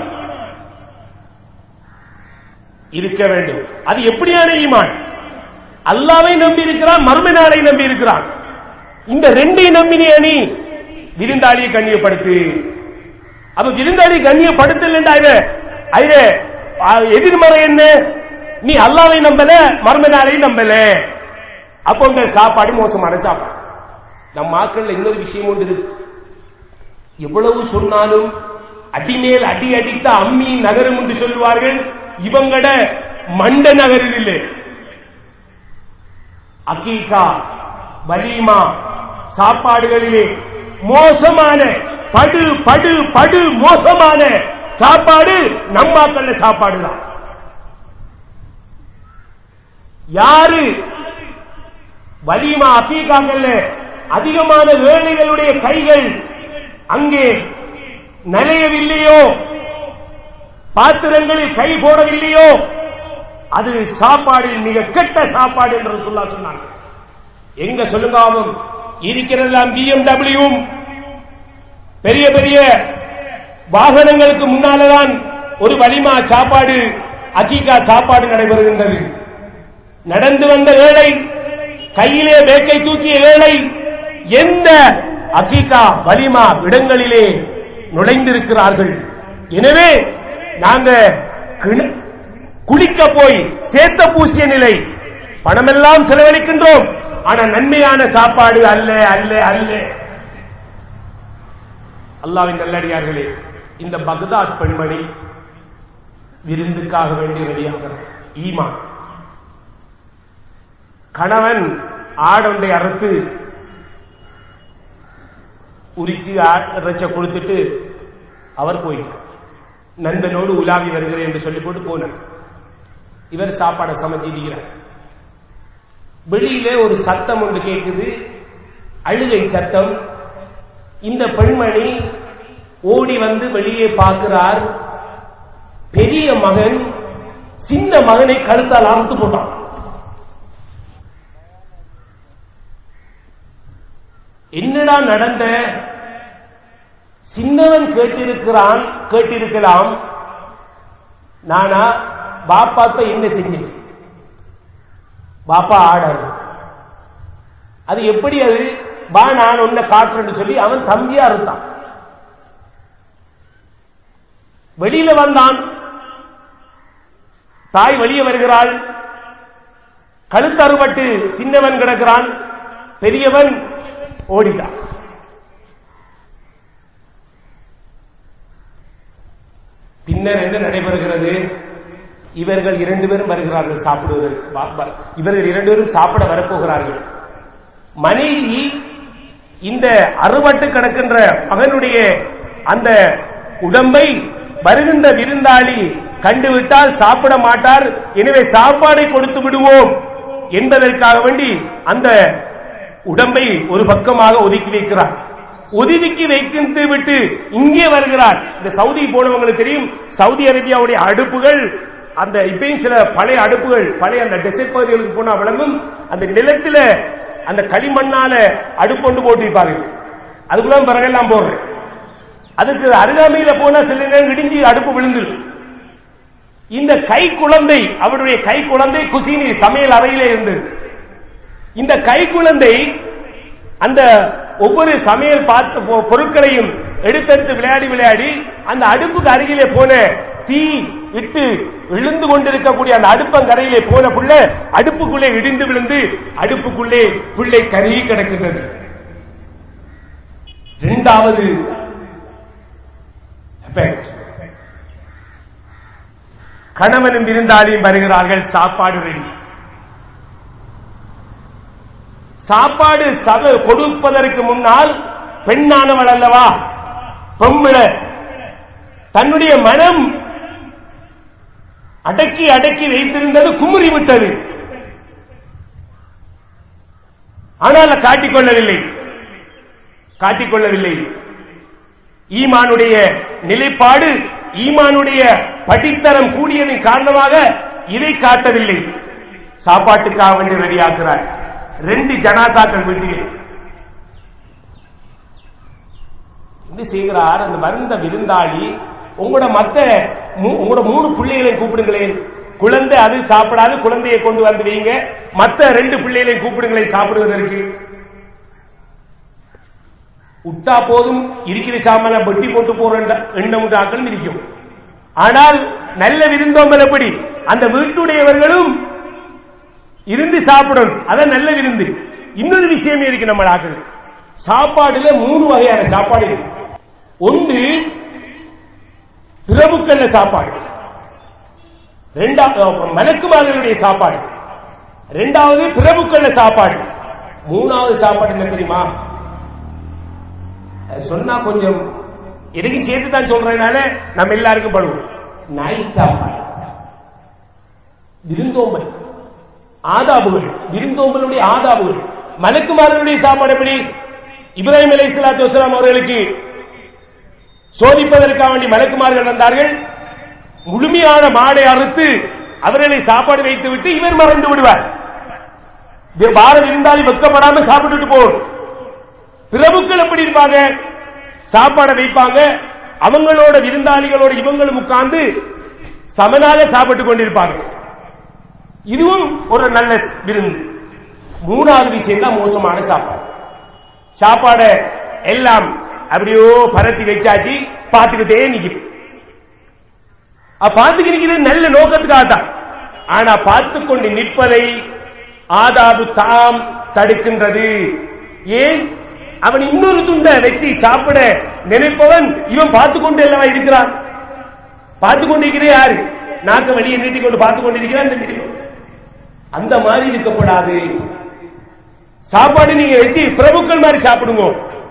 இருக்க வேண்டும் அது எப்படியான ஈமான் அல்லாவை நம்பி இருக்கிறான் மர்ம நாளை நம்பி இருக்கிறான் இந்த ரெண்டை நம்பினே அணி விருந்தாளியை கண்ணியப்படுத்து அப்ப விருந்தாளி கண்ணியப்படுத்தல அது எதிர்மறை என்ன நீ அல்லாவை நம்பல மர்ம நாளை நம்பல அப்போ உங்க சாப்பாடு மோசமான சாப்பாடு நம் ஆட்கள் இன்னொரு விஷயம் ஒன்று இருக்கு எவ்வளவு சொன்னாலும் அடிமேல் அடி அடித்த அம்மி நகரும் என்று சொல்லுவார்கள் இவங்கட மண்ட நகரில் அகீகா வலிமா சாப்பாடுகளிலே மோசமான படு படு படு மோசமான சாப்பாடு நம்மாக்கல்ல சாப்பாடு தான் யாரு வலிமா அகீகாக்கல்ல அதிகமான ஏழைகளுடைய கைகள் அங்கே நனையவில்லையோ பாத்திரங்களில் கை போடவில்லையோ அது சாப்பாடு மிக கெட்ட சாப்பாடு என்று சொல்லா சொன்னாங்க எங்க சொல்லுங்க ஆகும் இருக்கிறதெல்லாம் பிஎம்டபிள்யூ பெரிய பெரிய வாகனங்களுக்கு முன்னாலதான் ஒரு வலிமா சாப்பாடு அகிகா சாப்பாடு நடைபெறுகின்றது நடந்து வந்த வேலை கையிலே வேக்கை தூக்கிய வேலை எந்த அகிகா வலிமா இடங்களிலே நுழைந்திருக்கிறார்கள் எனவே நாங்க கிண- குளிக்க போய் சேத்த பூசிய நிலை பணமெல்லாம் செலவழிக்கின்றோம் ஆனா நன்மையான சாப்பாடு அல்ல அல்ல அல்ல அல்லாவின் நல்லடியார்களே இந்த பக்தாத் பெண்மணி விருந்துக்காக வேண்டி ரெடியாக ஈமான் கணவன் ஆடொன்றை அறுத்து உரிச்சு இறைச்ச கொடுத்துட்டு அவர் போயிட்டார் நண்பனோடு உலாவி வருகிறேன் என்று சொல்லி போட்டு போனார் இவர் சாப்பாடை சமைச்சிருக்கிறார் வெளியிலே ஒரு சத்தம் ஒன்று கேட்குது அழுகை சத்தம் இந்த பெண்மணி ஓடி வந்து வெளியே பார்க்கிறார் பெரிய மகன் சின்ன மகனை கழுத்தால் அறுத்து போட்டான் என்னடா நடந்த சின்னவன் கேட்டிருக்கிறான் கேட்டிருக்கலாம் நானா பாப்பாக்க என்ன செஞ்சேன் பாப்பா ஆடாது அது எப்படி அது பா நான் உன்னை காட்டுறேன்னு சொல்லி அவன் தம்பியா இருந்தான் வெளியில வந்தான் தாய் வெளியே வருகிறாள் கழுத்தறுபட்டு சின்னவன் கிடக்கிறான் பெரியவன் ஓடிட்டான் பின்னர் என்ன நடைபெறுகிறது இவர்கள் இரண்டு பேரும் வருகிறார்கள் சாப்பிடுவதற்கு வா- வா- இவர்கள் இரண்டு பேரும் சாப்பிட வரப்போகிறார்கள் மனைவி இந்த அறுபட்டு கிடக்கின்ற மகனுடைய அந்த உடம்பை வருகின்ற விருந்தாளி கண்டுவிட்டால் சாப்பிட மாட்டார் எனவே சாப்பாடை கொடுத்து விடுவோம் என்பதற்காக வேண்டி அந்த உடம்பை ஒரு பக்கமாக ஒதுக்கி வைக்கிறார் ஒதுக்கி வைத்து விட்டு இங்கே வருகிறார் இந்த சவுதி போனவங்களுக்கு தெரியும் சவுதி அரேபியாவுடைய அடுப்புகள் அந்த இப்பயும் சில பழைய அடுப்புகள் பழைய அந்த டெசர்ட் பகுதிகளுக்கு போனா விளங்கும் அந்த நிலத்துல அந்த களிமண்ணால அடுப்பு கொண்டு போட்டு வைப்பார்கள் அதுக்குள்ள பிறகெல்லாம் போடுறேன் அதுக்கு அருகாமையில போனா சில நேரம் இடிஞ்சு அடுப்பு விழுந்துடும் இந்த கை குழந்தை அவருடைய கை குழந்தை குசினி சமையல் அறையிலே இருந்தது இந்த கை குழந்தை அந்த ஒவ்வொரு சமையல் பார்த்த பொ- பொருட்களையும் எடுத்தெடுத்து விளையாடி விளையாடி அந்த அடுப்புக்கு அருகிலே போன தீ விட்டு விழுந்து கொண்டிருக்கக்கூடிய அந்த அடுப்பங்கரையிலே போன புள்ள அடுப்புக்குள்ளே இடிந்து விழுந்து அடுப்புக்குள்ளே பிள்ளை கருகி கிடக்கின்றது இரண்டாவது effect. கணவனும் விருந்தாளியும் வருகிறார்கள் சாப்பாடு ரெடி சாப்பாடு சத கொடுப்பதற்கு முன்னால் பெண்ணானவள் அல்லவா பொம்பளை தன்னுடைய மனம் அடக்கி அடக்கி வைத்திருந்தது குமுறி விட்டது ஆனால் காட்டிக்கொள்ளவில்லை காட்டிக்கொள்ளவில்லை ஈமானுடைய நிலைப்பாடு ஈமானுடைய படித்தரம் கூடியதன் காரணமாக இதை காட்டவில்லை சாப்பாட்டுக்காக வேண்டி ரெடியாக்குறார் ரெண்டு ஜனாதாக்கள் வீட்டிலே என்ன செய்கிறார் அந்த வருந்த விருந்தாளி உங்களோட மத்த மூ- உங்களோட மூணு பிள்ளைகளை கூப்பிடுங்களேன் குழந்தை அது சாப்பிடாது குழந்தையை கொண்டு வந்து வைங்க மத்த ரெண்டு பிள்ளைகளை கூப்பிடுங்களேன் சாப்பிடுவதற்கு விட்டா போதும் இருக்கிற சாமான வெட்டி போட்டு போற எண்ணம் ஆக்கள் இருக்கும் ஆனால் நல்ல விருந்தோம்பல் எப்படி அந்த வீட்டுடையவர்களும் இருந்து சாப்பிடணும் அதான் நல்ல விருந்து இன்னொரு விஷயமே இருக்கு நம்ம ஆக்கள் சாப்பாடுல மூணு வகையான சாப்பாடு இருக்கு ஒன்று பிரபுக்கல்ல சாப்பாடு ரெண்டாவது மலக்குமார்களுடைய சாப்பாடு ரெண்டாவது பிரபுக்கல்ல சாப்பாடு மூணாவது சாப்பாடு என்ன தெரியுமா அது சொன்னா கொஞ்சம் எதுக்கும் சேர்த்து தான் சொல்றதுனால நம்ம எல்லாருக்கும் படுவோம் நாய் சாப்பாடு விருந்தோம்பல் ஆதாபுகள் விருந்தோம்பலுடைய ஆதாபுகள் மலக்குமாரனுடைய சாப்பாடு எப்படி இப்ராஹிம் அலை சலாத்து வசலாம் அவர்களுக்கு சோதிப்பதற்காக வேண்டி மலக்குமார்கள் வந்தார்கள் முழுமையான மாடை அறுத்து அவர்களை சாப்பாடு வைத்து விட்டு இவர் மறந்து விடுவார் வே- பாரத விருந்தாளி வெக்கப்படாம சாப்பிட்டுட்டு போகும் பிரபுக்கள் எப்படி இருப்பாங்க சாப்பாடை வைப்பாங்க அவங்களோட விருந்தாளிகளோட இவங்களும் உட்கார்ந்து சமனாக சாப்பிட்டுக் கொண்டிருப்பாங்க இதுவும் ஒரு நல்ல விருந்து மூணாவது விஷயம் தான் மோசமான சாப்பாடு சாப்பாடை எல்லாம் அப்படியோ பரத்தி வச்சாச்சு பார்த்துக்கிட்டே நிக்கும் பார்த்துக்கு நிக்கிறது நல்ல நோக்கத்துக்காக தான் ஆனா பார்த்து கொண்டு நிற்பதை ஆதாபு தாம் தடுக்கின்றது ஏன் அவன் இன்னொரு துண்டை வச்சு சாப்பிட நினைப்பவன் இவன் பார்த்து கொண்டு அல்லவா இருக்கிறான் பார்த்து கொண்டிருக்கிறே யாரு நாக்க வெளியே நீட்டிக் கொண்டு பார்த்து கொண்டிருக்கிறான் இந்த மிருகம். அந்த மாதிரி இருக்கப்படாது சாப்பாடு நீங்க வச்சு பிரபுக்கள் மாதிரி சாப்பிடுங்க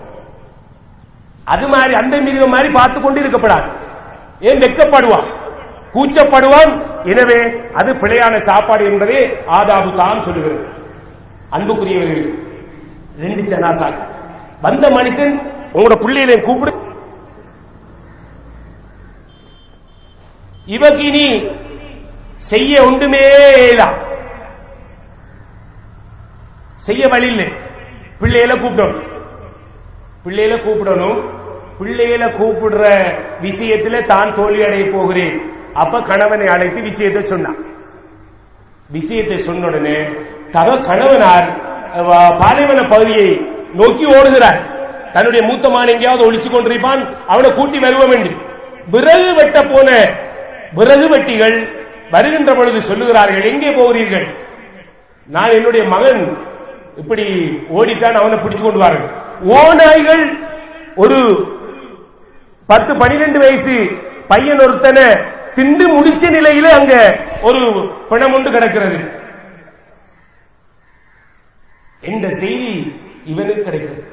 அது மாதிரி அந்த மிருகம் மாதிரி பார்த்து கொண்டு இருக்கப்படாது ஏன் வெக்கப்படுவான் கூச்சப்படுவான் எனவே அது பிழையான சாப்பாடு என்பதே ஆதாபு தான் சொல்லுகிறது அன்புக்குரியவர்கள் ரெண்டு ஜனாதாக்கள் வந்த மனுஷன் உங்களோட பிள்ளைகளை கூப்பிடு இவக்கு இனி செய்ய ஒன்றுமே இல்ல செய்ய வழி இல்லை பிள்ளைகளை கூப்பிடணும் பிள்ளைகளை கூப்பிடணும் பிள்ளைகளை கூப்பிடுற விஷயத்துல தான் தோல்வி அடைய போகிறேன் அப்ப கணவனை அழைத்து விஷயத்தை சொன்னான் விஷயத்தை சொன்ன உடனே தக கணவனார் அஹ், பாலைவன பகுதியை நோக்கி ஓடுகிறார் தன்னுடைய மூத்த மகன் எங்கேயாவது ஒழிச்சு கொண்டிருப்பான் அவனை கூட்டி வருவோம் என்று விறகு வெட்ட போன விறகு வெட்டிகள் வருகின்ற பொழுது சொல்லுகிறார்கள் எங்கே போகிறீர்கள் நான் என்னுடைய மகன் இப்படி ஓடிட்டான் அவனை பிடிச்சு கொண்டு வாருங்கள் ஓநாய்கள் ஒரு பத்து பனிரெண்டு வயசு பையன் ஒருத்தனை திண்டு முடிச்ச நிலையில அங்க ஒரு பிணம் ஒன்று கிடக்கிறது என்ற செய்தி இவனுக்கு கிடைக்கிறது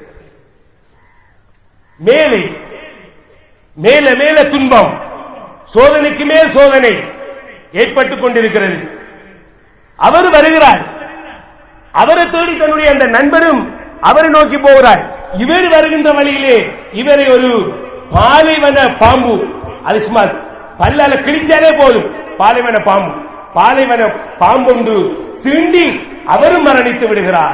மேலே மேல மேல துன்பம் சோதனைக்கு மேல் சோதனை ஏற்பட்டுக் கொண்டிருக்கிறது அவர் வருகிறார் அவரை தேடி தன்னுடைய அந்த நண்பரும் அவரை நோக்கி போகிறார் இவர் வருகின்ற வழியிலே இவரை ஒரு பாலைவன பாம்பு அது சும்மா பல்லால கிழிச்சாலே போதும் பாலைவன பாம்பு பாலைவன பாம்பு ஒன்று சீண்டி அவரும் மரணித்து விடுகிறார்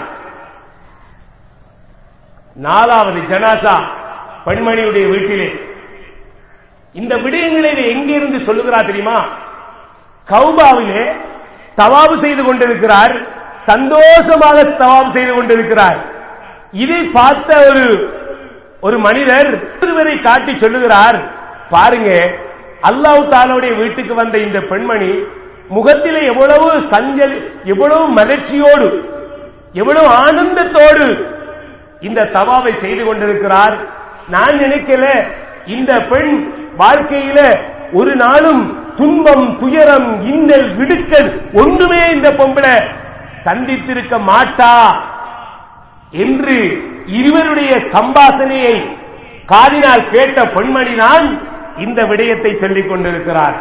நாலாவது ஜனாசா பெண்மணியுடைய வீட்டிலே இந்த விடயங்களை எங்கிருந்து சொல்லுகிறார் தெரியுமா கௌபாவிலே தவாபு செய்து கொண்டிருக்கிறார் சந்தோஷமாக தவாபு செய்து கொண்டிருக்கிறார் இதை பார்த்த ஒரு ஒரு மனிதர் ஒருவரை காட்டி சொல்லுகிறார் பாருங்க அல்லாஹ் தாலாவுடைய வீட்டுக்கு வந்த இந்த பெண்மணி முகத்திலே எவ்வளவு சஞ்சல் எவ்வளவு மகிழ்ச்சியோடு எவ்வளவு ஆனந்தத்தோடு இந்த தவாவை செய்து கொண்டிருக்கிறார் நான் நினைக்கல இந்த பெண் வாழ்க்கையில ஒரு நாளும் துன்பம் துயரம் இன்னல் விடுக்கல் ஒன்றுமே இந்த பொம்பளை சந்தித்திருக்க மாட்டா என்று இருவருடைய சம்பாசனையை காதினால் கேட்ட பெண்மணிதான் இந்த விடயத்தை சொல்லிக் கொண்டிருக்கிறார்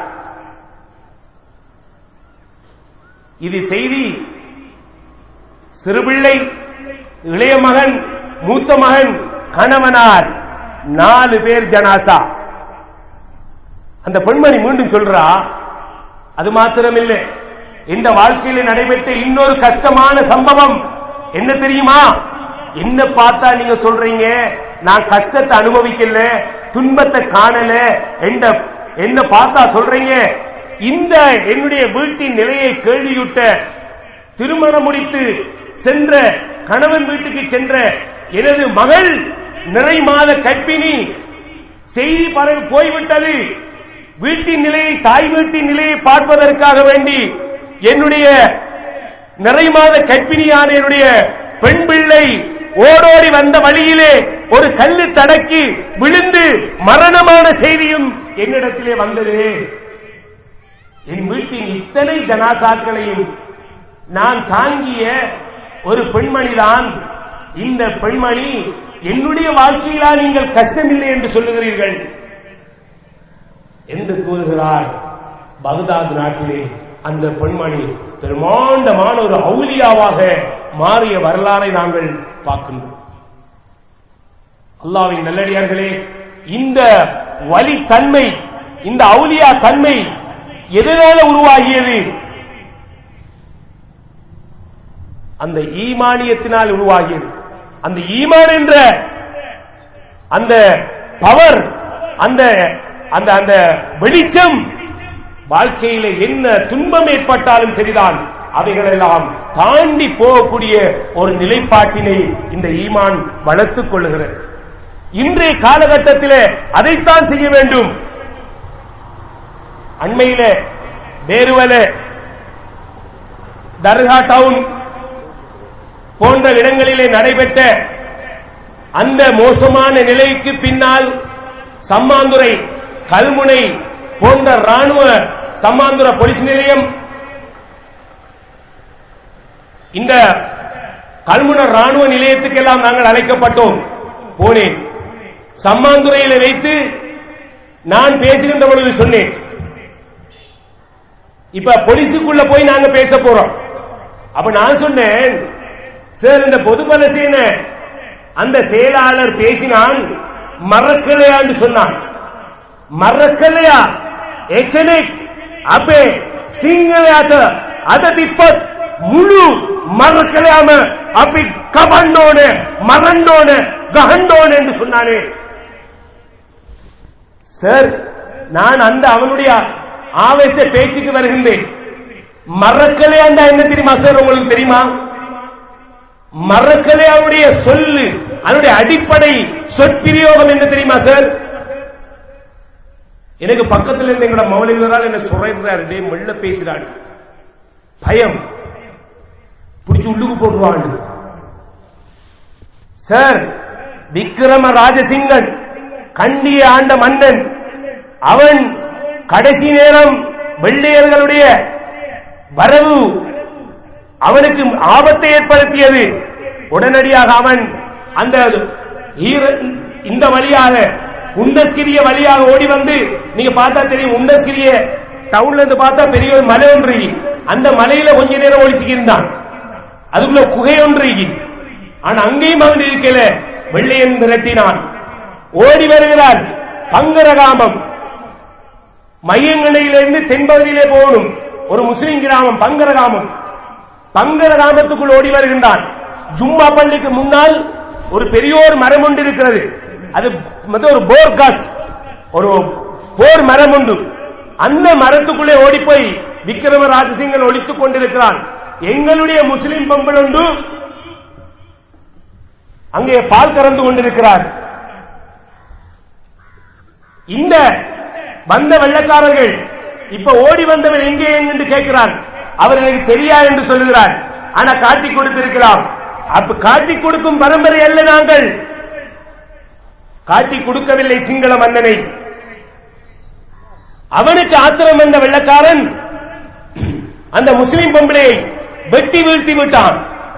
இது செய்தி சிறுபிள்ளை இளைய மகன் மூத்த மகன் கணவனார் நாலு பேர் ஜனாசா அந்த பெண்மணி மீண்டும் சொல்றா அது மாத்திரமில்லை இந்த வாழ்க்கையில் நடைபெற்ற இன்னொரு கஷ்டமான சம்பவம் என்ன தெரியுமா என்ன பார்த்தா நீங்க சொல்றீங்க நான் கஷ்டத்தை அனுபவிக்கல துன்பத்தை காணல என்ற என்ன பார்த்தா சொல்றீங்க இந்த என்னுடைய வீட்டின் நிலையை கேள்வியுட்ட திருமணம் முடித்து சென்ற கணவன் வீட்டுக்கு சென்ற எனது மகள் நிறை மாத கற்பிணி செய்தி பரவி போய்விட்டது வீட்டின் நிலையை தாய் வீட்டின் நிலையை பார்ப்பதற்காக வேண்டி என்னுடைய நிறை மாத கற்பிணியான என்னுடைய பெண் பிள்ளை ஓடோடி வந்த வழியிலே ஒரு கல்லு தடக்கி விழுந்து மரணமான செய்தியும் என்னிடத்திலே வந்தது என் வீட்டின் இத்தனை ஜனாசாக்களையும் நான் தாங்கிய ஒரு பெண்மணிதான் இந்த பெண்மணி என்னுடைய வாழ்க்கையிலா நீங்கள் கஷ்டமில்லை என்று சொல்லுகிறீர்கள் என்று கூறுகிறார் பகதாத் நாட்டிலே அந்த பெண்மணி பெருமாண்டமான ஒரு அவுலியாவாக மாறிய வரலாறை நாங்கள் பார்க்கின்றோம் அல்லாவின் நல்லடியார்களே இந்த வலி தன்மை இந்த அவுலியா தன்மை எதனால உருவாகியது அந்த ஈமானியத்தினால் உருவாகியது அந்த ஈமான் என்ற அந்த பவர் அந்த அந்த அந்த வெளிச்சம் வாழ்க்கையில என்ன துன்பம் ஏற்பட்டாலும் சரிதான் அவைகளெல்லாம் தாண்டி போகக்கூடிய ஒரு நிலைப்பாட்டினை இந்த ஈமான் வளர்த்துக் கொள்ளுகிறது இன்றைய காலகட்டத்தில் அதைத்தான் செய்ய வேண்டும் அண்மையில வேறுவல தர்கா டவுன் போன்ற இடங்களிலே நடைபெற்ற அந்த மோசமான நிலைக்கு பின்னால் சம்மாந்துறை கல்முனை போன்ற ராணுவ சம்மாந்துர போலீஸ் நிலையம் இந்த கல்முன ராணுவ நிலையத்துக்கெல்லாம் நாங்கள் அழைக்கப்பட்டோம் போனேன் சம்மாந்துறையில் வைத்து நான் பேசுகின்ற பொழுது சொன்னேன் இப்ப போலீஸுக்குள்ள போய் நாங்க பேச போறோம் அப்ப நான் சொன்னேன் சார் இந்த பொதுபல சேன அந்த செயலாளர் பேசினான் மறக்கலையான்னு சொன்னான் மறக்கலையா එක්කෙනෙක් අපේ සිංහලයට අද තිප්පත් මුළු මරකලයාම අපි කපන්න ඕනේ මරන්න ඕනේ ගහන්න ඕනේ என்று சொன்னானே சார் நான் அந்த அவனுடைய ஆவேச பேச்சுக்கு வருகின்றேன் மறக்கலையாண்டா என்ன தெரியுமா சார் உங்களுக்கு தெரியுமா மறக்கலையாவுடைய சொல்லு அதனுடைய அடிப்படை சொற்பிரயோகம் என்ன தெரியுமா சார் எனக்கு பக்கத்தில் இருந்த எங்களோட மௌலிகரால் என்ன சொல்றாரு டே மெல்ல பேசுறாள் பயம் பிடிச்சு உள்ளுக்கு போட்டுருவான் சார் விக்ரம ராஜசிங்கன் கண்டிய ஆண்ட மன்னன் அவன் கடைசி நேரம் வெள்ளையர்களுடைய வரவு அவனுக்கு ஆபத்தை ஏற்படுத்தியது உடனடியாக அவன் அந்த ஈர- இந்த வழியாக உண்டஸ்கிரிய வழியாக ஓடி வந்து நீங்க பார்த்தா தெரியும் உண்டஸ்கிரிய டவுன்ல இருந்து பார்த்தா பெரிய ஒரு மலை ஒன்று இருக்கு. அந்த மலையில கொஞ்ச நேரம் ஒழிச்சுக்கு இருந்தான் அதுக்குள்ள குகை ஒன்று இருக்கு. ஆனா அங்கேயும் அவன் இருக்கல வெள்ளையன் விரட்டினான் ஓடி வருகிறான் பங்கரகாமம் மையங்கனையிலிருந்து தென்பகுதியிலே போகணும் ஒரு முஸ்லிம் கிராமம் பங்கரகாமம் பங்கரகாமத்துக்குள் ஓடி வருகின்றான் ஜும்மா பள்ளிக்கு முன்னால் ஒரு பெரியோர் மரம் ஒன்று இருக்கிறது அது வந்து ஒரு போர் காட் ஒரு போர் மரம் உண்டு அந்த மரத்துக்குள்ளே ஓடி போய் விக்ரம ராஜசிங்கன் ஒழித்துக் கொண்டிருக்கிறான் எங்களுடைய முஸ்லிம் பொம்பல் உண்டு அங்கே பால் கறந்து கொண்டிருக்கிறார் இந்த வந்த வெள்ளக்காரர்கள் இப்ப ஓடி வந்தவன் எங்கே என்று கேட்கிறான் அவர் எனக்கு தெரியா என்று சொல்லுகிறார் ஆனா காட்டி கொடுத்திருக்கலாம் அப்ப காட்டி கொடுக்கும் பரம்பரை அல்ல நாங்கள் காட்டி கொடுக்கவில்லை சிங்கள மன்னனை அவனுக்கு ஆத்திரம் வந்த வெள்ளக்காரன் அந்த முஸ்லிம் பொம்பளையை வெட்டி வீழ்த்தி விட்டான்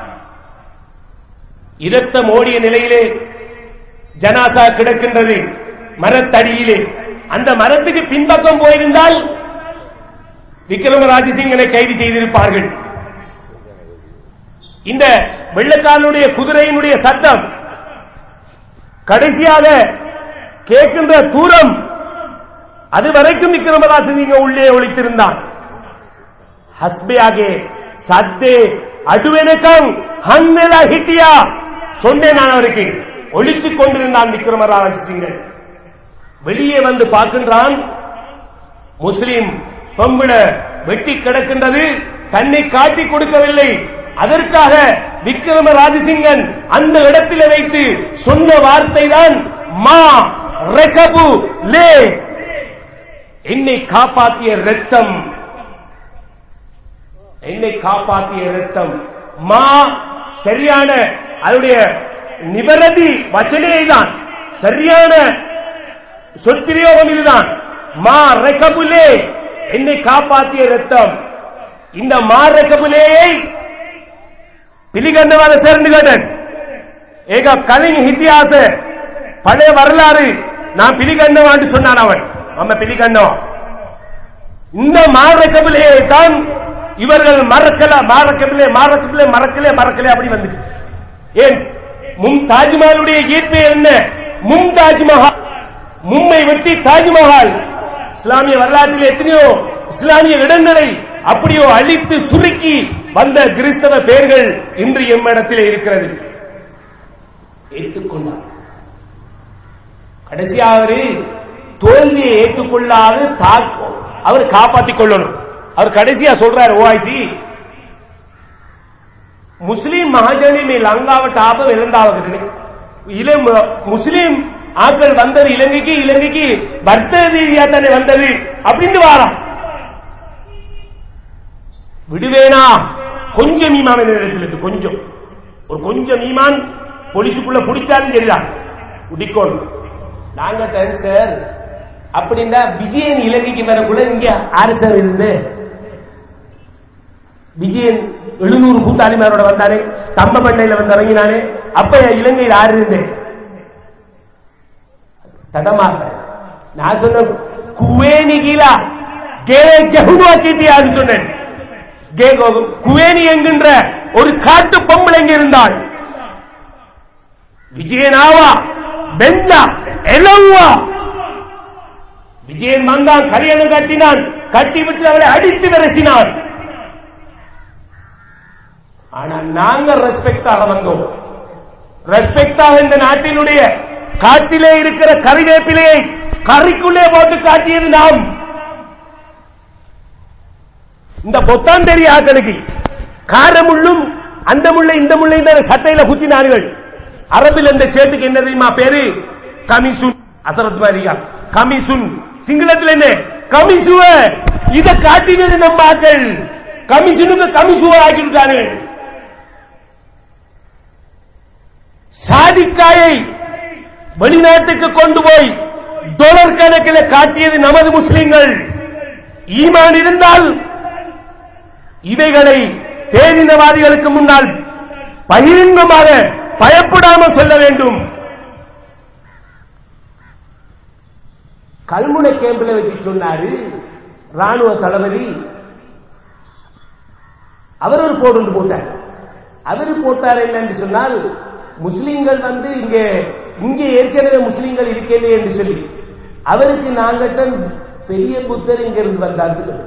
இரத்தம் ஓடிய நிலையிலே ஜனாசா கிடக்கின்றது மரத்தடியிலே அந்த மரத்துக்கு பின்பக்கம் போயிருந்தால் விக்ரமராஜசிங்கனை கைது செய்திருப்பார்கள் இந்த வெள்ளக்காரனுடைய குதிரையினுடைய சத்தம் கடைசியாக கேட்கின்ற தூரம் அது வரைக்கும் விக்ரமராஜசிங்க உள்ளே ஒழித்திருந்தான் ஹஸ்பே சத்தே அடுவெனக்கம் ஹன்னெலா ஹிட்டியா சொன்னேன் நான் அவருக்கு ஒழித்துக் கொண்டிருந்தான் விக்ரமராஜசிங்கன் வெளியே வந்து பார்க்கின்றான் முஸ்லிம் பொம்புல வெட்டி கிடக்கின்றது தன்னை காட்டி கொடுக்கவில்லை அதற்காக விக்ரம ராஜசிங்கன் அந்த இடத்தில் வைத்து சொன்ன வார்த்தை தான் மா ரெகபு லே என்னை காப்பாற்றிய ரத்தம் என்னை காப்பாற்றிய ரத்தம் மா சரியான அதனுடைய நிபரதி வச்சனையை தான் சரியான சொற்பிரயோகம் இதுதான் மா ரெகபுலே என்னை காப்பாற்றிய ரத்தம் இந்த மா ரெகபுலேயை පිළිගන්නවද සරණිගට ඒක කලින් ඉතිහාස பழைய வரலாறு நான் பிலிகண்டவான்னு சொன்னான் அவன் நம்ம பிலிகண்டவா இந்த மாரக்கபிலே தான் இவர்கள் மறக்கல மாரக்கபிலே மாரக்கபிலே மறக்கலே மறக்கலே அப்படி வந்துச்சு ஏன் மும் தாஜ்மஹாலுடைய ஈர்ப்பு என்ன மும் தாஜ்மஹால் மும்மை வெட்டி தாஜ்மஹால் இஸ்லாமிய வரலாற்றில் எத்தனையோ இஸ்லாமிய இடங்களை அப்படியோ அழித்து சுருக்கி வந்த கிறிஸ்தவ பெயர்கள் இன்று எம்மிடத்தில் இருக்கிறது ஏற்றுக்கொண்டார் கடைசியாக அவரு தோல்வியை ஏற்றுக்கொள்ளாது தாக்கு அவர் காப்பாற்றிக் கொள்ளணும் அவர் கடைசியா சொல்றாரு ஓஐசி முஸ்லீம் மகாஜனி மே லங்காவட்ட ஆபம் இழந்தாவது இல முஸ்லீம் ஆட்கள் வந்தது இலங்கைக்கு இலங்கைக்கு வர்த்தக ரீதியா தானே வந்தது அப்படின்னு வாராம் விடுவேனா கொஞ்சம் ஈமான் இடத்தில் இருக்கு கொஞ்சம் ஒரு கொஞ்சம் ஈமான் போலீஸுக்குள்ள பிடிச்சாலும் சரிதான் உடிக்கோணும் நாங்க டைம் சார் அப்படின்னா விஜயன் இலங்கைக்கு வரக்குள்ள இங்க ஆறு சார் இருந்து விஜயன் எழுநூறு கூட்டாளிமாரோட வந்தானே தம்பமண்டையில வந்து இறங்கினானே அப்ப இலங்கையில் ஆறு இருந்தேன் தடமாக நான் சொன்ன குவேனி கீழா கேவே ஜஹுவா கீட்டியான்னு சொன்னேன் கே- குவேனி என்கின்ற ஒரு காட்டு பொம்பளை இங்க இருந்தாள் விஜயனாவா பெந்தா எலவா விஜயன் வந்தான் கல்யாணம் கட்டினான் கட்டிவிட்டு அவளை அடித்து விரசினான் ஆனா நாங்க ரெஸ்பெக்டாக வந்தோம் ரெஸ்பெக்டாக இந்த நாட்டினுடைய காட்டிலே இருக்கிற கறிவேப்பிலையை கறிக்குள்ளே போட்டு காட்டியது நாம் இந்த பொத்தான் தெரிய ஆக்களுக்கு காரமுள்ளும் அந்த முள்ளை இந்த முள்ளை இந்த சட்டையில குத்தினார்கள் அரபில் அந்த சேட்டுக்கு என்ன தெரியுமா பேரு கமிசுன் அசரத் மாதிரியா கமிசுன் சிங்களத்தில் என்ன கமிசுவ இத காட்டினது நம்ம ஆக்கள் கமிஷனுக்கு கமிசுவ ஆக்கிவிட்டாரு சாதிக்காயை வெளிநாட்டுக்கு கொண்டு போய் டொலர் கணக்கில் காட்டியது நமது முஸ்லிம்கள் ஈமான் இருந்தால் இவைகளை பேரினவாதிகளுக்கு முன்னால் பகிரங்கமாக பயப்படாமல் சொல்ல வேண்டும் கல்முனை கேம்பில் வச்சு சொன்னாரு ராணுவ தளபதி அவர் ஒரு போடு ஒன்று போட்டார் அவர் போட்டார் என்னன்னு சொன்னால் முஸ்லிம்கள் வந்து இங்கே இங்கே ஏற்கனவே முஸ்லிம்கள் இருக்கலே என்று சொல்லி அவருக்கு நாங்கள் பெரிய புத்தர் இங்க இருந்து வந்தார்